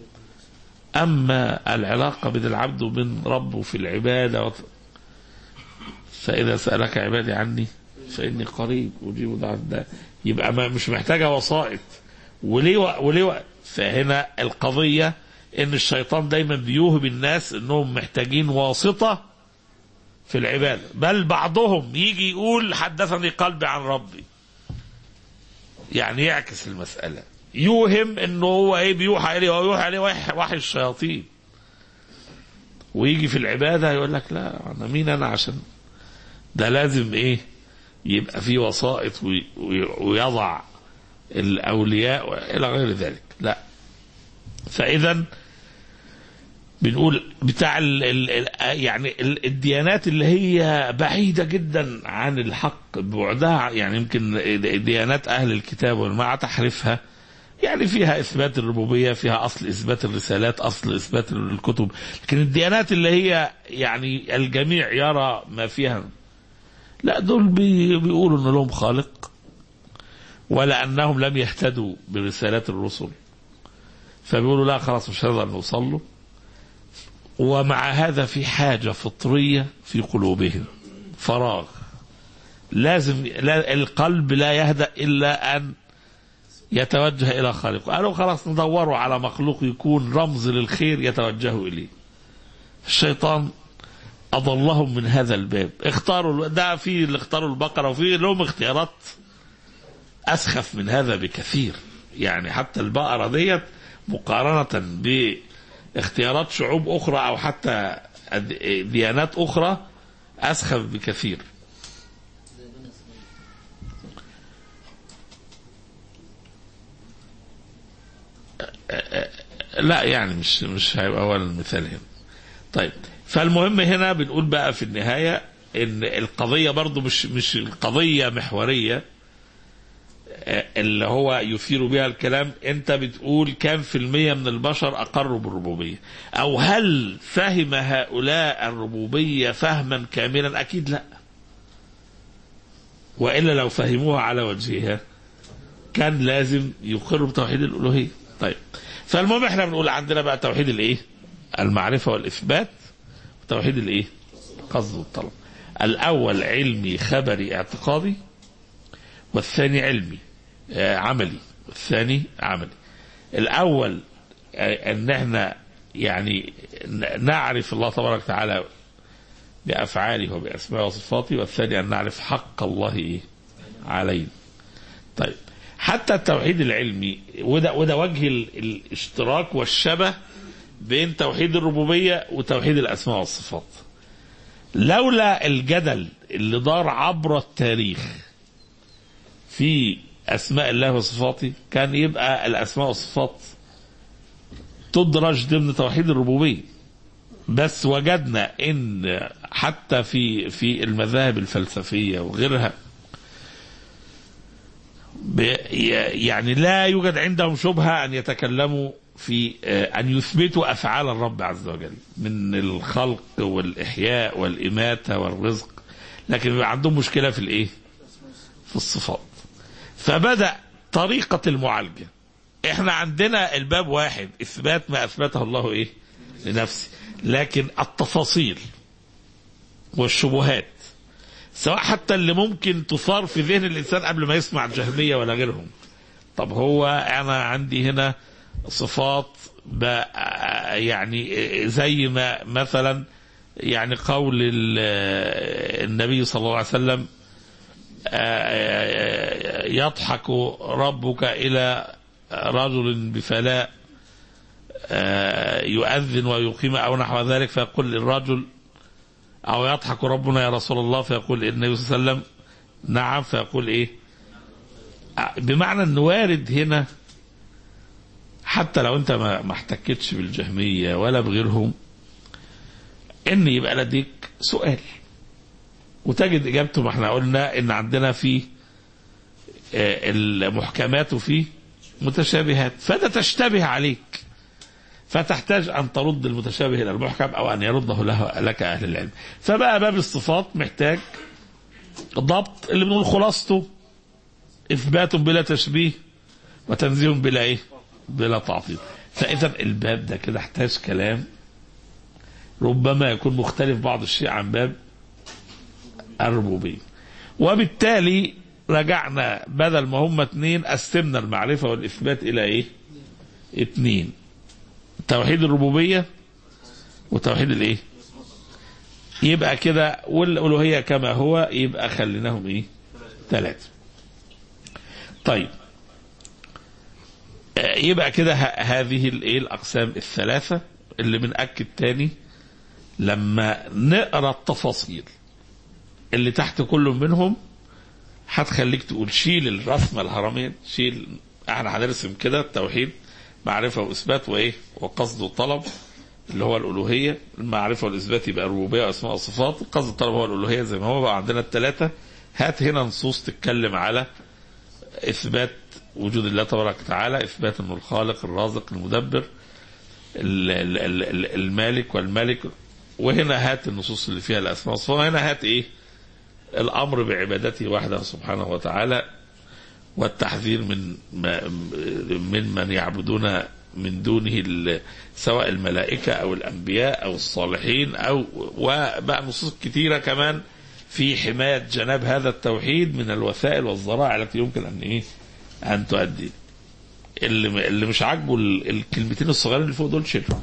أما العلاقة بين العبد وبين ربه في العبادة وط... فإذا سألك عبادي عني فإني قريب أجيب دعوة ده يبقى ما مش محتاجة وسائط وليه و... وليه و... فهنا القضية إن الشيطان دايما بيوهم الناس إنهم محتاجين واسطة في العبادة بل بعضهم يجي يقول حدثني قلبي عن ربي يعني يعكس المسألة يوهم انه هو ايه بيوحى اليه ويوحى عليه وحي, وحي الشياطين ويجي في العباده يقول لك لا انا مين انا عشان ده لازم ايه يبقى في وسائط وي ويضع الاولياء الى غير ذلك لا فاذا بنقول بتاع ال ال يعني ال الديانات اللي هي بعيده جدا عن الحق بعدها يعني يمكن ديانات اهل الكتاب ومع تحريفها يعني فيها اثبات الربوبيه فيها اصل اثبات الرسالات اصل اثبات الكتب لكن الديانات اللي هي يعني الجميع يرى ما فيها لا دول بي بيقولوا ان لهم خالق ولا انهم لم يهتدوا برسالات الرسل فبيقولوا لا خلاص مش هنقدر نوصل له ومع هذا في حاجه فطريه في قلوبهم فراغ لازم لا القلب لا يهدأ الا ان يتوجه الى خالقه قالوا خلاص ندوروا على مخلوق يكون رمز للخير يتوجه اليه الشيطان اضلهم من هذا الباب اختاروا ده في اللي اختاروا البقره وفي لهم اختيارات اسخف من هذا بكثير يعني حتى البقره ديت مقارنه باختيارات شعوب اخرى او حتى ديانات اخرى اسخف بكثير لا يعني مش مش هيبقى هو المثال هنا طيب فالمهم هنا بنقول بقى في النهاية ان القضية برضو مش مش القضية محورية اللي هو يثير بها الكلام انت بتقول كام في المية من البشر اقروا بالربوبية او هل فهم هؤلاء الربوبية فهما كاملا اكيد لا والا لو فهموها على وجهها كان لازم يقروا بتوحيد الالوهيه طيب فالمهم احنا بنقول عندنا بقى توحيد الايه المعرفة والإثبات وتوحيد الايه قصد والطلب الأول علمي خبري اعتقادي والثاني علمي آه عملي والثاني عملي الأول آه أن احنا يعني نعرف الله تبارك وتعالى بأفعاله وبأسمائه وصفاته والثاني أن نعرف حق الله إيه علينا طيب حتى التوحيد العلمي وده وده وجه الاشتراك والشبه بين توحيد الربوبيه وتوحيد الاسماء والصفات. لولا الجدل اللي دار عبر التاريخ في اسماء الله وصفاته كان يبقى الاسماء والصفات تدرج ضمن توحيد الربوبيه. بس وجدنا ان حتى في في المذاهب الفلسفيه وغيرها ب- ي- يعني لا يوجد عندهم شبهة أن يتكلموا في آه، أن يثبتوا أفعال الرب عز وجل من الخلق والإحياء والإماتة والرزق لكن بيبقى عندهم مشكلة في الإيه؟ في الصفات فبدأ طريقة المعالجة احنا عندنا الباب واحد اثبات ما اثبته الله ايه لنفسه لكن التفاصيل والشبهات سواء حتى اللي ممكن تثار في ذهن الانسان قبل ما يسمع الجهميه ولا غيرهم طب هو انا عندي هنا صفات ب- يعني زي ما مثلا يعني قول ال- النبي صلى الله عليه وسلم يضحك ربك إلى رجل بفلاء آه، يؤذن ويقيم أو نحو ذلك فيقول الرجل أو يضحك ربنا يا رسول الله فيقول النبي صلى الله عليه وسلم نعم فيقول إيه آه، بمعنى أن وارد هنا حتى لو أنت ما ما احتكتش بالجهمية ولا بغيرهم ان يبقى لديك سؤال وتجد اجابته ما احنا قلنا ان عندنا في آه، المحكمات وفي متشابهات فده تشتبه عليك فتحتاج ان ترد المتشابه الى المحكم او ان يرده له لك اهل العلم فبقى باب الصفات محتاج ضبط اللي بنقول خلاصته اثبات بلا تشبيه وتنزيه بلا ايه بلا تعطيل فاذا الباب ده كده احتاج كلام ربما يكون مختلف بعض الشيء عن باب الربوبية وبالتالي رجعنا بدل ما هم اتنين قسمنا المعرفة والإثبات إلى إيه؟ اتنين توحيد الربوبية وتوحيد الإيه؟ يبقى كده والألوهية كما هو يبقى خليناهم إيه؟ ثلاثة طيب آه، يبقى كده ه- هذه الإيه الأقسام الثلاثة اللي بنأكد تاني لما نقرا التفاصيل اللي تحت كل منهم هتخليك تقول شيل الرسمه الهرميه شيل احنا هنرسم كده التوحيد معرفه واثبات وايه وقصد وطلب اللي هو الالوهيه المعرفه والاثبات يبقى ربوبيه واسماء وصفات القصد والطلب هو الالوهيه زي ما هو بقى عندنا الثلاثه هات هنا نصوص تتكلم على اثبات وجود الله تبارك وتعالى اثبات انه الخالق الرازق المدبر ال- ال- ال- ال- المالك والملك وهنا هات النصوص اللي فيها الاسماء والصفات وهنا هات ايه الامر بعبادته وحده سبحانه وتعالى والتحذير من ما من من يعبدون من دونه ال- سواء الملائكه او الانبياء او الصالحين او وبقى نصوص كثيره كمان في حمايه جناب هذا التوحيد من الوسائل والذرائع التي يمكن ان ايه ان تؤدي اللي اللي مش عاجبه ال- الكلمتين الصغيرين اللي فوق دول شيلهم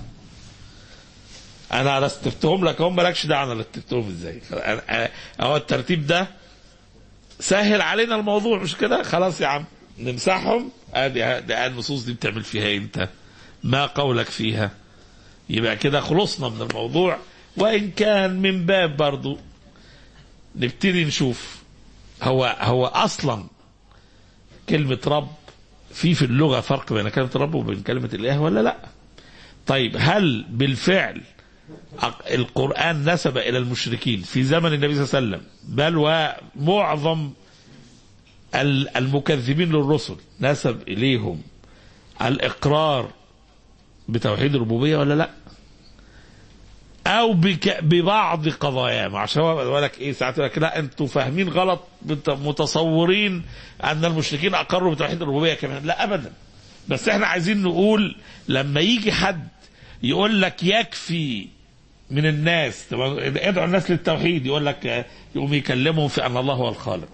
انا رتبتهم لك هم مالكش دعوه انا رتبتهم ازاي أنا- أنا- اهو الترتيب ده سهل علينا الموضوع مش كده خلاص يا عم نمسحهم ادي ادي النصوص دي بتعمل فيها إيه انت ما قولك فيها يبقى كده خلصنا من الموضوع وان كان من باب برضو نبتدي نشوف هو هو اصلا كلمه رب في في اللغه فرق بين كلمه رب وبين كلمه الاله ولا لا طيب هل بالفعل أق- القرآن نسب إلى المشركين في زمن النبي صلى الله عليه وسلم بل ومعظم ال- المكذبين للرسل نسب إليهم الإقرار بتوحيد الربوبية ولا لا أو بك ببعض قضاياهم عشان هو يقول لك إيه ساعات يقول لك لا أنتوا فاهمين غلط بت- متصورين أن المشركين أقروا بتوحيد الربوبية كمان لا أبدا بس احنا عايزين نقول لما يجي حد يقول لك يكفي من الناس طب ادعو الناس للتوحيد يقول لك آه، يقوم يكلمهم في ان الله هو الخالق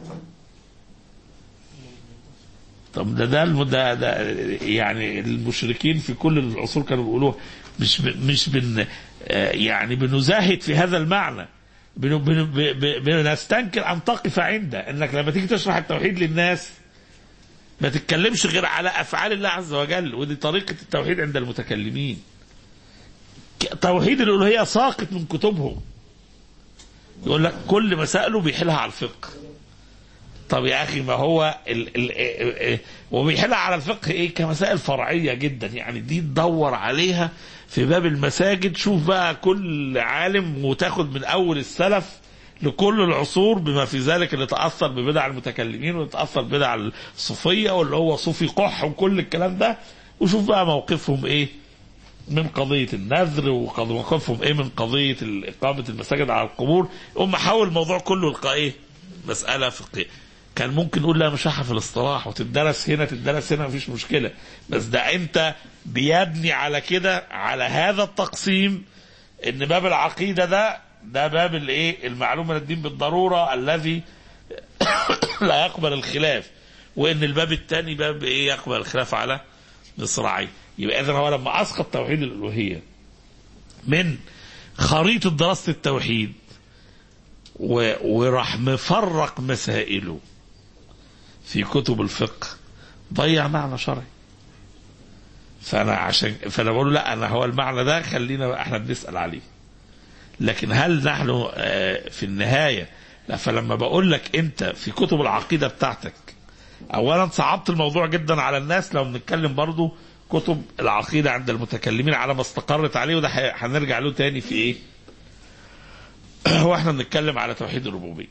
طب ده ده الم- ده, ده يعني المشركين في كل العصور كانوا بيقولوها مش ب مش بن آه، يعني بنزاهد في هذا المعنى بن- بن- ب- ب- بنستنكر ان تقف عنده انك لما تيجي تشرح التوحيد للناس ما تتكلمش غير على افعال الله عز وجل ودي طريقه التوحيد عند المتكلمين ك- توحيد الالوهيه ساقط من كتبهم يقول لك كل مسائله بيحلها على الفقه طب يا اخي ما هو ال ال ال وبيحلها على الفقه ايه كمسائل فرعيه جدا يعني دي تدور عليها في باب المساجد شوف بقى كل عالم وتاخد من اول السلف لكل العصور بما في ذلك اللي تاثر ببدع المتكلمين واللي تاثر ببدع الصوفيه واللي هو صوفي قح وكل الكلام ده وشوف بقى موقفهم ايه من قضية النذر وموقفهم ايه من قضية إقامة المساجد على القبور هم حول الموضوع كله لقى ايه مسألة فقهية كان ممكن نقول لا مشاحة في الاصطلاح وتدرس هنا تدرس هنا مفيش مشكلة بس ده انت بيبني على كده على هذا التقسيم ان باب العقيدة ده ده باب الايه المعلوم من الدين بالضرورة الذي لا يقبل الخلاف وان الباب الثاني باب ايه يقبل الخلاف على مصراعيه يبقى اذا هو لما اسقط توحيد الالوهيه من خريطه دراسه التوحيد و... وراح مفرق مسائله في كتب الفقه ضيع معنى شرعي فانا عشان فانا بقول لا انا هو المعنى ده خلينا احنا بنسال عليه لكن هل نحن في النهايه لا فلما بقول لك انت في كتب العقيده بتاعتك اولا صعبت الموضوع جدا على الناس لو بنتكلم برضو كتب العقيدة عند المتكلمين على ما استقرت عليه وده هنرجع له تاني في ايه واحنا بنتكلم على توحيد الربوبية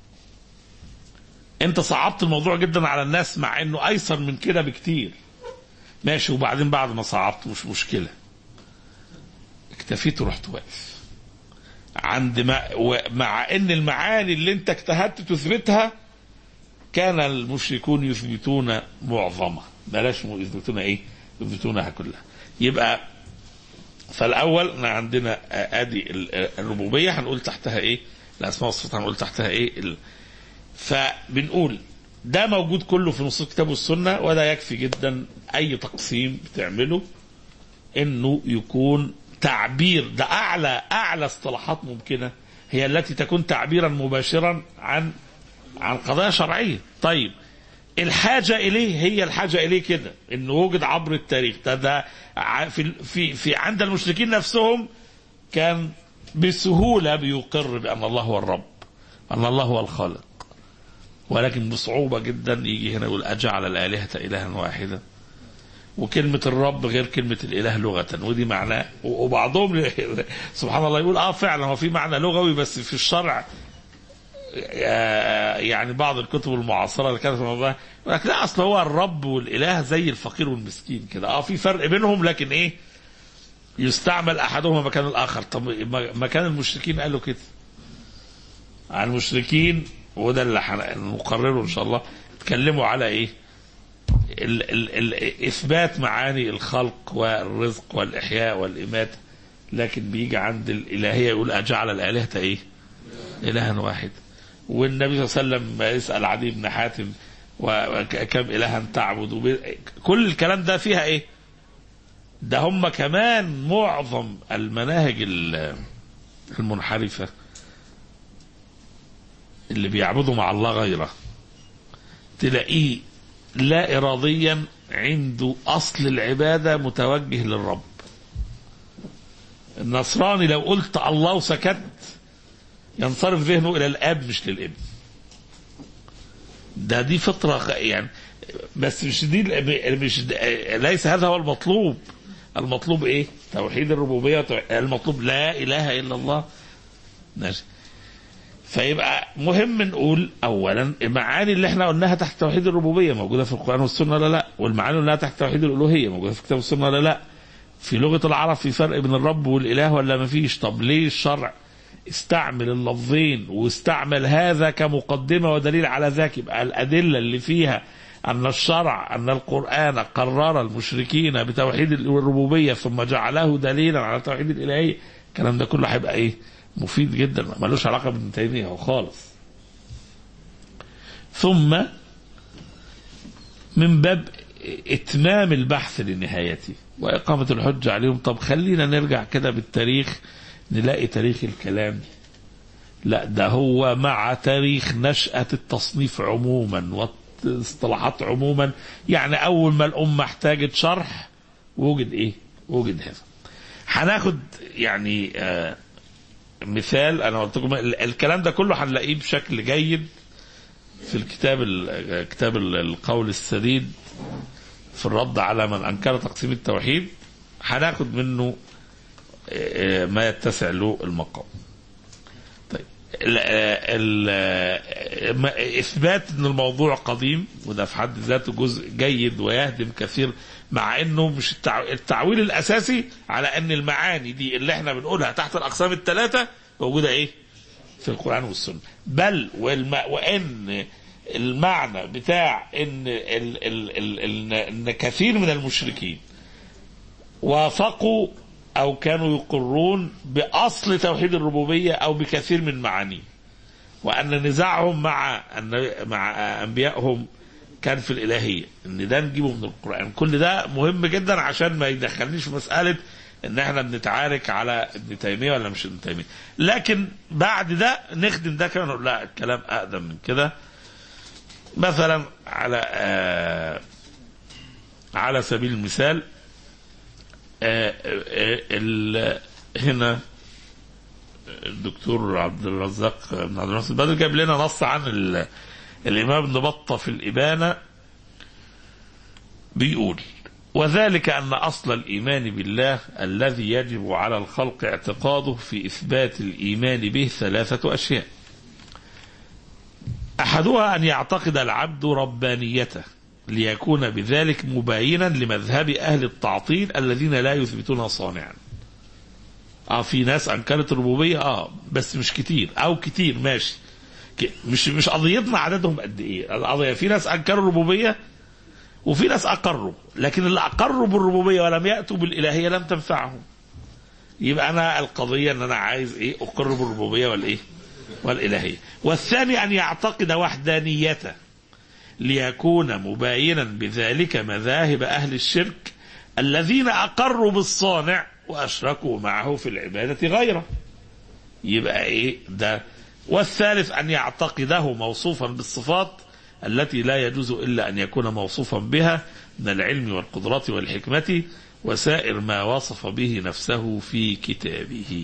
انت صعبت الموضوع جدا على الناس مع انه ايسر من كده بكتير ماشي وبعدين بعد ما صعبت مش مشكلة اكتفيت ورحت واقف عند ما مع ان المعاني اللي انت اجتهدت تثبتها كان المشركون يثبتون معظمها بلاش يثبتون ايه يثبتونها كلها يبقى فالاول عندنا ادي الربوبيه هنقول تحتها ايه الاسماء والصفات هنقول تحتها ايه ال... فبنقول ده موجود كله في نصوص الكتاب والسنه وده يكفي جدا اي تقسيم بتعمله انه يكون تعبير ده اعلى اعلى اصطلاحات ممكنه هي التي تكون تعبيرا مباشرا عن عن قضايا شرعيه طيب الحاجه اليه هي الحاجه اليه كده انه وجد عبر التاريخ ده, ده في في في عند المشركين نفسهم كان بسهوله بيقر بان الله هو الرب ان الله هو الخالق ولكن بصعوبه جدا يجي هنا يقول اجعل الالهه الها واحدا وكلمة الرب غير كلمة الإله لغة ودي معناه وبعضهم سبحان الله يقول اه فعلا هو في معنى لغوي بس في الشرع يعني بعض الكتب المعاصرة اللي كانت في الموضوع يقول لك لا أصل هو الرب والإله زي الفقير والمسكين كده اه في فرق بينهم لكن إيه يستعمل أحدهما مكان الآخر طب مكان المشركين قالوا كده عن المشركين وده اللي نقرره إن شاء الله اتكلموا على إيه ال ال ال إثبات معاني الخلق والرزق والإحياء والإماتة لكن بيجي عند الإلهية يقول أجعل الآلهة إيه إلها واحد والنبي صلى الله عليه وسلم يسأل عدي بن حاتم وكم إلها تعبد كل الكلام ده فيها إيه ده هم كمان معظم المناهج المنحرفة اللي بيعبدوا مع الله غيره تلاقيه لا إراديا عنده أصل العبادة متوجه للرب النصراني لو قلت الله وسكت ينصرف ذهنه الى الاب مش للابن ده دي فطره يعني بس مش دي مش ليس هذا هو المطلوب المطلوب ايه توحيد الربوبيه المطلوب لا اله الا الله ماشي فيبقى مهم نقول اولا المعاني اللي احنا قلناها تحت توحيد الربوبيه موجوده في القران والسنه ولا لا والمعاني اللي قلناها تحت توحيد الالوهيه موجوده في الكتاب والسنه ولا لا في لغه العرب في فرق بين الرب والاله ولا ما فيش طب ليه الشرع استعمل اللفظين واستعمل هذا كمقدمة ودليل على ذلك يبقى الأدلة اللي فيها أن الشرع أن القرآن قرر المشركين بتوحيد الربوبية ثم جعله دليلا على توحيد الإلهية الكلام ده كله هيبقى إيه مفيد جدا ملوش علاقة بابن تيمية خالص ثم من باب إتمام البحث لنهايته وإقامة الحجة عليهم طب خلينا نرجع كده بالتاريخ نلاقي تاريخ الكلام لا ده هو مع تاريخ نشأة التصنيف عموما والاصطلاحات عموما يعني أول ما الأمة احتاجت شرح وجد إيه؟ وجد هذا. هناخد يعني آه مثال أنا قلت لكم الكلام ده كله هنلاقيه بشكل جيد في الكتاب كتاب القول السديد في الرد على من أنكر تقسيم التوحيد هناخد منه ما يتسع له المقام طيب ال ال ما- اثبات ان الموضوع قديم وده في حد ذاته جزء جيد ويهدم كثير مع انه مش التع... التعويل الاساسي على ان المعاني دي اللي احنا بنقولها تحت الاقسام الثلاثه موجوده ايه؟ في القران والسنه بل والم... وان المعنى بتاع ان ال... ال... ال... ال... ان كثير من المشركين وافقوا او كانوا يقرون باصل توحيد الربوبيه او بكثير من معانيه وان نزاعهم مع أن مع انبيائهم كان في الالهيه ان ده نجيبه من القران كل ده مهم جدا عشان ما يدخلنيش في مساله ان احنا بنتعارك على ابن تيميه ولا مش ابن تيميه لكن بعد ده نخدم ده كمان نقول لا الكلام اقدم من كده مثلا على آه على سبيل المثال آه، آه، ال- هنا الدكتور عبد الرزاق بن عبد الرزاق البدر جاب لنا نص عن ال- الامام ابن بطه في الابانه بيقول وذلك ان اصل الايمان بالله الذي يجب على الخلق اعتقاده في اثبات الايمان به ثلاثه اشياء احدها ان يعتقد العبد ربانيته ليكون بذلك مباينا لمذهب اهل التعطيل الذين لا يثبتون صانعا اه في ناس انكرت الربوبيه اه بس مش كتير او كتير ماشي ك- مش مش قضيتنا عددهم قد ايه القضيه في ناس انكروا الربوبيه وفي ناس اقروا لكن اللي اقروا بالربوبيه ولم ياتوا بالالهيه لم تنفعهم يبقى انا القضيه ان انا عايز ايه اقر بالربوبيه والايه والالهيه والثاني ان يعتقد وحدانيته ليكون مباينا بذلك مذاهب اهل الشرك الذين اقروا بالصانع واشركوا معه في العباده غيره يبقى ايه ده والثالث ان يعتقده موصوفا بالصفات التي لا يجوز الا ان يكون موصوفا بها من العلم والقدره والحكمه وسائر ما وصف به نفسه في كتابه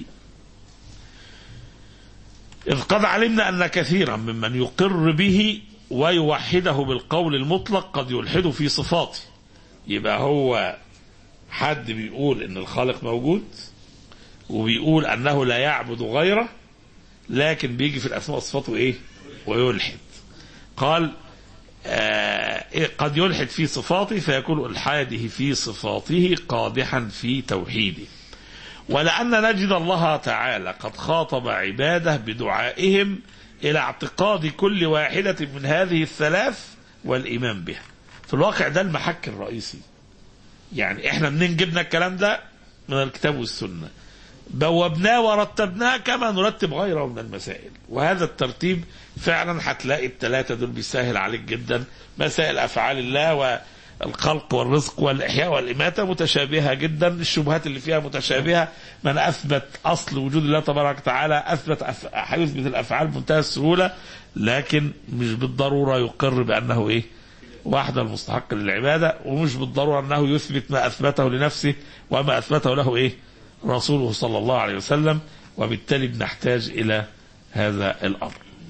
إذ قد علمنا أن كثيرا ممن يقر به ويوحده بالقول المطلق قد يلحد في صفاته يبقى هو حد بيقول ان الخالق موجود وبيقول انه لا يعبد غيره لكن بيجي في الاسماء والصفات وايه ويلحد قال آه إيه قد يلحد في صفاته فيكون الحاده في صفاته قادحا في توحيده ولأن نجد الله تعالى قد خاطب عباده بدعائهم إلى اعتقاد كل واحدة من هذه الثلاث والإيمان بها في الواقع ده المحك الرئيسي يعني احنا منين جبنا الكلام ده من الكتاب والسنة بوبناه ورتبناه كما نرتب غيره من المسائل وهذا الترتيب فعلا هتلاقي الثلاثة دول بيسهل عليك جدا مسائل أفعال الله والخلق والرزق والإحياء والإماتة متشابهة جدا الشبهات اللي فيها متشابهة من أثبت أصل وجود الله تبارك وتعالى أثبت أف... هيثبت الأفعال بمنتهى السهولة لكن مش بالضرورة يقر بأنه إيه وحده المستحق للعبادة ومش بالضرورة أنه يثبت ما أثبته لنفسه وما أثبته له إيه رسوله صلى الله عليه وسلم وبالتالي بنحتاج إلى هذا الأمر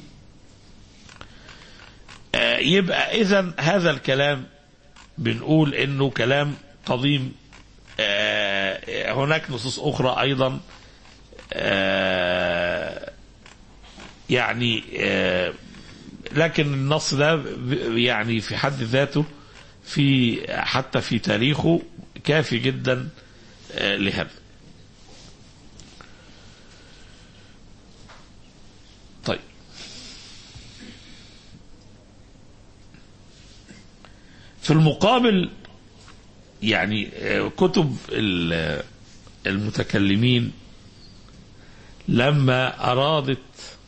آه، يبقى إذا هذا الكلام بنقول إنه كلام قديم آه، هناك نصوص أخرى أيضا آه، يعني آه، لكن النص ده ب- يعني في حد ذاته في حتى في تاريخه كافي جدا آه، لهذا طيب في المقابل يعني آه، كتب ال- المتكلمين لما أرادت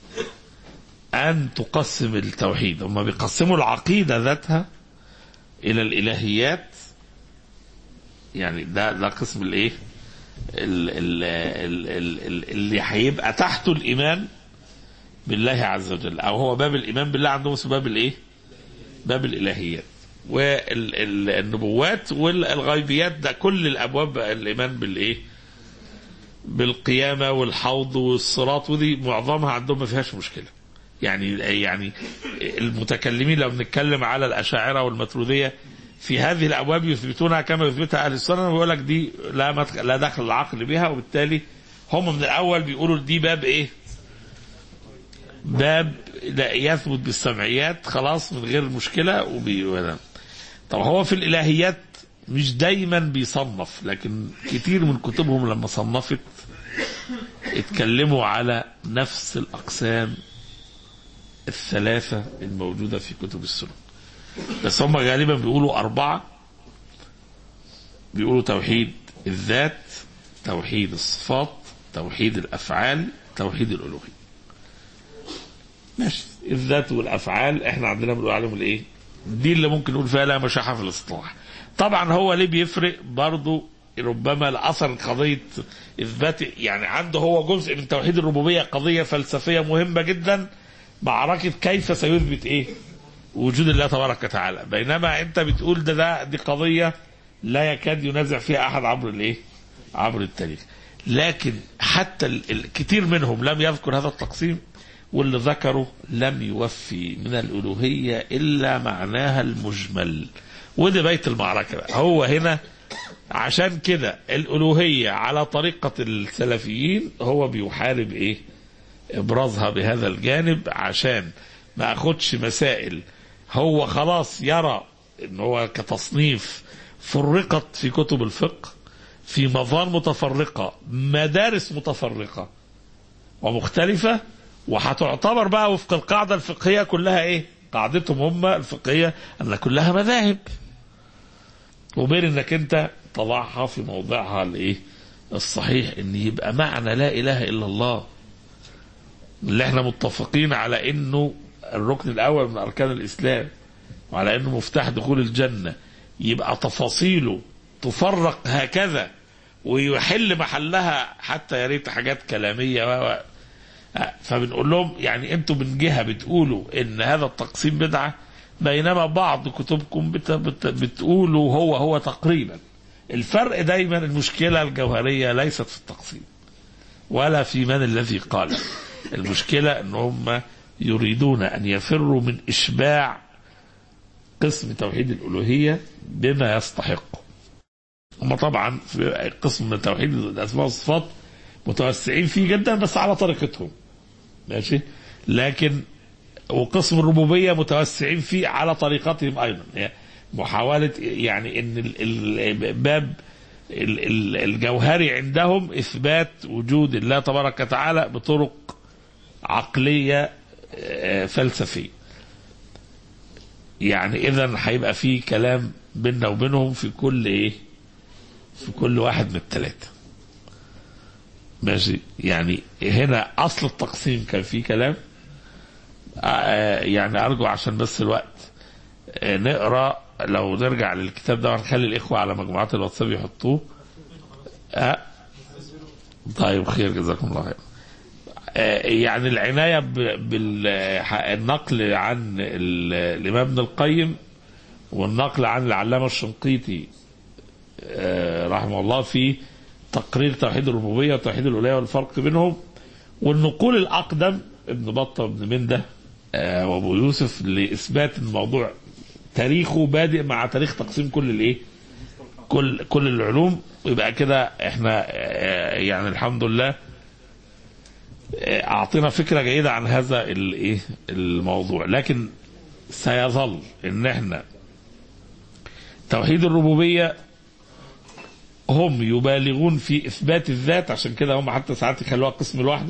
أن تقسم التوحيد هم بيقسموا العقيدة ذاتها إلى الإلهيات يعني ده ده قسم الإيه؟ ال- ال- ال- ال- ال- اللي هيبقى تحته الإيمان بالله عز وجل أو هو باب الإيمان بالله عندهم اسمه باب الإيه؟ باب الإلهيات والنبوات والغيبيات ده كل الأبواب الإيمان بالإيه؟ بالقيامة والحوض والصراط ودي معظمها عندهم ما فيهاش مشكلة يعني يعني المتكلمين لو بنتكلم على الأشاعرة والماترودية في هذه الأبواب يثبتونها كما يثبتها أهل السنة ويقول لك دي لا مدخل لا دخل العقل بها وبالتالي هم من الأول بيقولوا دي باب إيه؟ باب لا يثبت بالسمعيات خلاص من غير مشكله وبي طب هو في الالهيات مش دايما بيصنف لكن كتير من كتبهم لما صنفت اتكلموا على نفس الاقسام الثلاثه الموجوده في كتب السنه بس هم غالبا بيقولوا اربعه بيقولوا توحيد الذات توحيد الصفات توحيد الافعال توحيد الالوهيه ماشي الذات والافعال احنا عندنا بنقول عليهم الايه دي اللي ممكن نقول فيها لا مشاحه في الاصطلاح طبعا هو ليه بيفرق برضه ربما الاثر قضيه اثبات يعني عنده هو جزء من توحيد الربوبيه قضيه فلسفيه مهمه جدا معركه كيف سيثبت ايه وجود الله تبارك وتعالى بينما انت بتقول ده ده دي قضيه لا يكاد ينازع فيها احد عبر الايه عبر التاريخ لكن حتى ال- ال- كتير منهم لم يذكر هذا التقسيم واللي ذكره لم يوفي من الألوهية إلا معناها المجمل وده بيت المعركة بقى. هو هنا عشان كده الألوهية على طريقة السلفيين هو بيحارب إيه إبرازها بهذا الجانب عشان ما أخدش مسائل هو خلاص يرى إن هو كتصنيف فرقت في كتب الفقه في مظان متفرقة مدارس متفرقة ومختلفة وهتعتبر بقى وفق القاعدة الفقهية كلها ايه قاعدتهم هم الفقهية ان كلها مذاهب وبين انك انت تضعها في موضعها الايه الصحيح ان يبقى معنى لا اله الا الله اللي احنا متفقين على انه الركن الاول من اركان الاسلام وعلى انه مفتاح دخول الجنة يبقى تفاصيله تفرق هكذا ويحل محلها حتى يا ريت حاجات كلاميه و و- فبنقول لهم يعني انتوا من جهه بتقولوا ان هذا التقسيم بدعه بينما بعض كتبكم بت بت بتقولوا هو هو تقريبا الفرق دايما المشكله الجوهريه ليست في التقسيم ولا في من الذي قال المشكله ان هم يريدون ان يفروا من اشباع قسم توحيد الالوهيه بما يستحقه هم طبعا في قسم من توحيد الاسماء والصفات متوسعين فيه جدا بس على طريقتهم ماشي لكن وقسم الربوبيه متوسعين فيه على طريقتهم ايضا يعني محاوله يعني ان ال- الباب ال- ال- الجوهري عندهم اثبات وجود الله تبارك وتعالى بطرق عقليه آه، فلسفيه يعني اذا هيبقى في كلام بيننا وبينهم في كل ايه في كل واحد من الثلاثه ماشي يعني هنا اصل التقسيم كان فيه كلام آه، يعني ارجو عشان بس الوقت آه، نقرا لو نرجع للكتاب ده ونخلي الاخوه على مجموعات الواتساب يحطوه آه. طيب خير جزاكم الله خير آه، يعني العناية بالنقل عن ال- الإمام ابن القيم والنقل عن العلامة الشنقيطي آه، رحمه الله في تقرير توحيد الربوبية وتوحيد الألوهية والفرق بينهم والنقول الأقدم ابن بطة وابن منده آه، وأبو يوسف لإثبات الموضوع تاريخه بادئ مع تاريخ تقسيم كل الإيه كل كل العلوم ويبقى كده احنا آه، يعني الحمد لله آه، اعطينا فكره جيده عن هذا الايه الموضوع لكن سيظل ان احنا توحيد الربوبيه هم يبالغون في اثبات الذات عشان كده هم حتى ساعات يخلوها قسم لوحده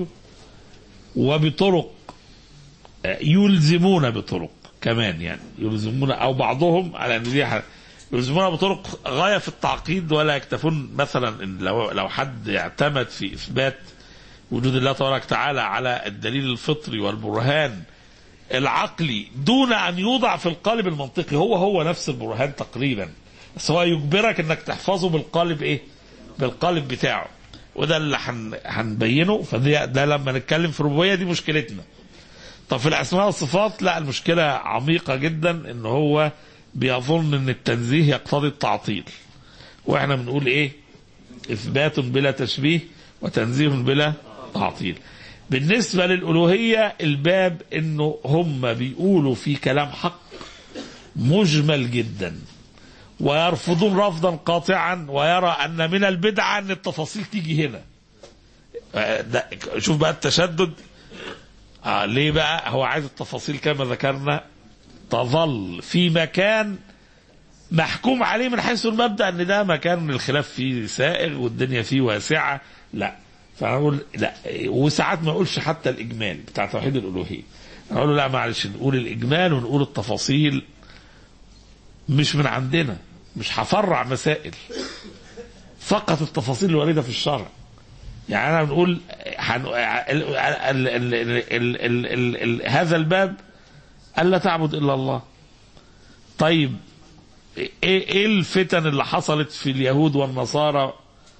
وبطرق آه، يلزمون بطرق كمان يعني يلزمون او بعضهم على ان دي ح- يلزمون بطرق غايه في التعقيد ولا يكتفون مثلا ان لو لو حد اعتمد في اثبات وجود الله تبارك وتعالى على الدليل الفطري والبرهان العقلي دون ان يوضع في القالب المنطقي هو هو نفس البرهان تقريبا بس هو يجبرك انك تحفظه بالقالب ايه بالقالب بتاعه وده اللي هن- هنبينه فده ده لما نتكلم في الربوبيه دي مشكلتنا طب في الاسماء والصفات لا المشكله عميقه جدا ان هو بيظن ان التنزيه يقتضي التعطيل واحنا بنقول ايه اثبات بلا تشبيه وتنزيه بلا تعطيل بالنسبه للالوهيه الباب انه هم بيقولوا في كلام حق مجمل جدا ويرفضون رفضا قاطعا ويرى ان من البدعه ان التفاصيل تيجي هنا آه، ده شوف بقى التشدد آه ليه بقى هو عايز التفاصيل كما ذكرنا تظل في مكان محكوم عليه من حيث المبدا ان ده مكان الخلاف فيه سائغ والدنيا فيه واسعه لا فانا اقول لا وساعات ما اقولش حتى الاجمال بتاع توحيد الالوهيه اقول له لا معلش نقول الاجمال ونقول التفاصيل مش من عندنا مش هفرع مسائل فقط التفاصيل الوارده في الشرع يعني انا بنقول حن... ال... ال... ال... ال... ال... ال... ال... ال... هذا الباب الا تعبد الا الله طيب ايه ايه الفتن اللي حصلت في اليهود والنصارى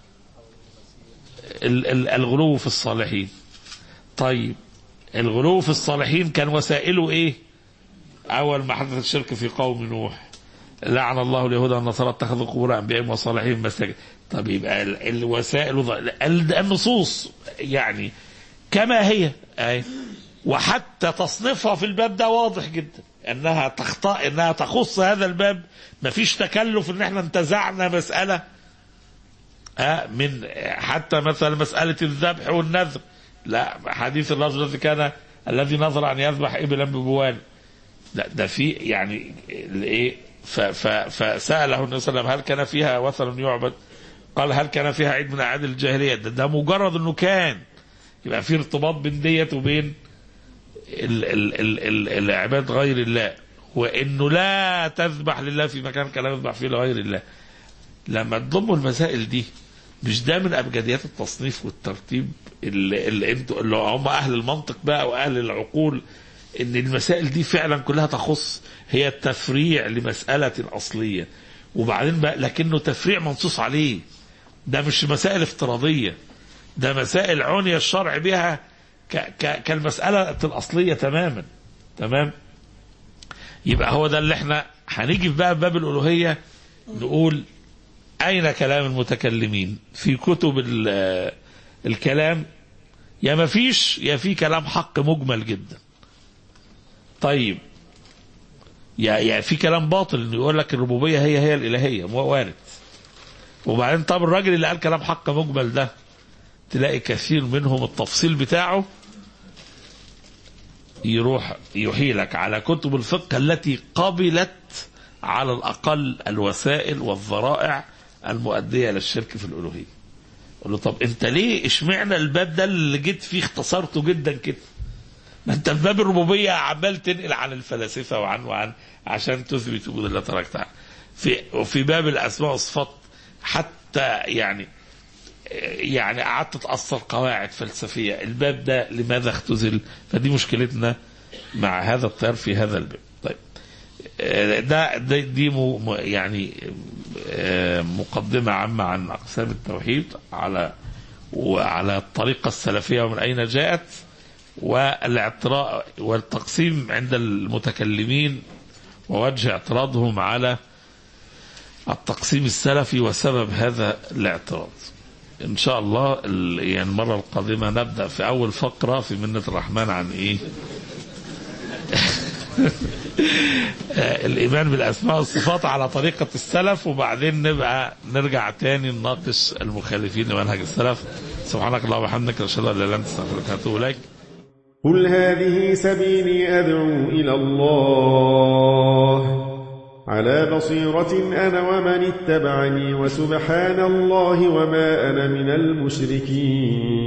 ال- ال- الغلو في الصالحين طيب الغلو في الصالحين كان وسائله ايه اول ما حدث الشرك في قوم نوح لعن الله اليهود والنصارى اتخذوا قبور انبيائهم وصالحين مساجد طب يبقى ال- الوسائل ض- ال- النصوص يعني كما هي أي وحتى تصنيفها في الباب ده واضح جدا انها تخطأ انها تخص هذا الباب مفيش تكلف ان احنا انتزعنا مسألة آه، من حتى مثلا مسألة الذبح والنذر لا حديث الرجل الذي كان الذي نظر ان يذبح ابلا ببوان لا ده في يعني الايه ف- ف- فساله النبي صلى الله عليه وسلم هل كان فيها وثن يعبد؟ قال هل كان فيها عيد من اعياد الجاهليه؟ ده, ده مجرد انه كان يبقى في ارتباط بين ديت وبين ال ال ال ال العباد غير الله وانه لا تذبح لله في مكان كان يذبح فيه لغير الله لما تضموا المسائل دي مش ده من ابجديات التصنيف والترتيب اللي, اللي انتوا اللي هم اهل المنطق بقى واهل العقول ان المسائل دي فعلا كلها تخص هي التفريع لمساله اصليه وبعدين بقى لكنه تفريع منصوص عليه ده مش مسائل افتراضيه ده مسائل عني الشرع بها ك ك كالمساله الاصليه تماما تمام يبقى هو ده اللي احنا هنيجي في بقى في باب الالوهيه نقول اين كلام المتكلمين في كتب ال- الكلام يا ما فيش يا في كلام حق مجمل جدا طيب يا يا في كلام باطل انه يقول لك الربوبيه هي هي الالهيه مو وارد وبعدين طب الراجل اللي قال كلام حق مجمل ده تلاقي كثير منهم التفصيل بتاعه يروح يحيلك على كتب الفقه التي قبلت على الأقل الوسائل والذرائع المؤدية للشرك في الألوهية قل له طب انت ليه اشمعنى الباب ده اللي جيت فيه اختصرته جدا كده ما انت في باب الربوبية عمال تنقل عن الفلاسفة وعن وعن عشان تثبت وجود الله تبارك وتعالى في وفي باب الأسماء والصفات حتى يعني يعني قعدت تأثر قواعد فلسفية الباب ده لماذا اختزل فدي مشكلتنا مع هذا التيار في هذا الباب طيب آه، ده, ده دي مو مو- يعني آه، مقدمة عامة عن أقسام التوحيد على وعلى الطريقة السلفية ومن أين جاءت والاعتراض والتقسيم عند المتكلمين ووجه اعتراضهم على التقسيم السلفي وسبب هذا الاعتراض ان شاء الله ال- يعني المره القادمه نبدا في اول فقره في منه الرحمن عن ايه آه، الايمان بالاسماء والصفات على طريقه السلف وبعدين نبقى نرجع تاني نناقش المخالفين لمنهج السلف سبحانك اللهم وبحمدك اشهد ان لا اله الا انت استغفرك واتوب اليك قل هذه سبيلي أدعو إلى الله على بصيرة أنا ومن اتبعني وسبحان الله وما أنا من المشركين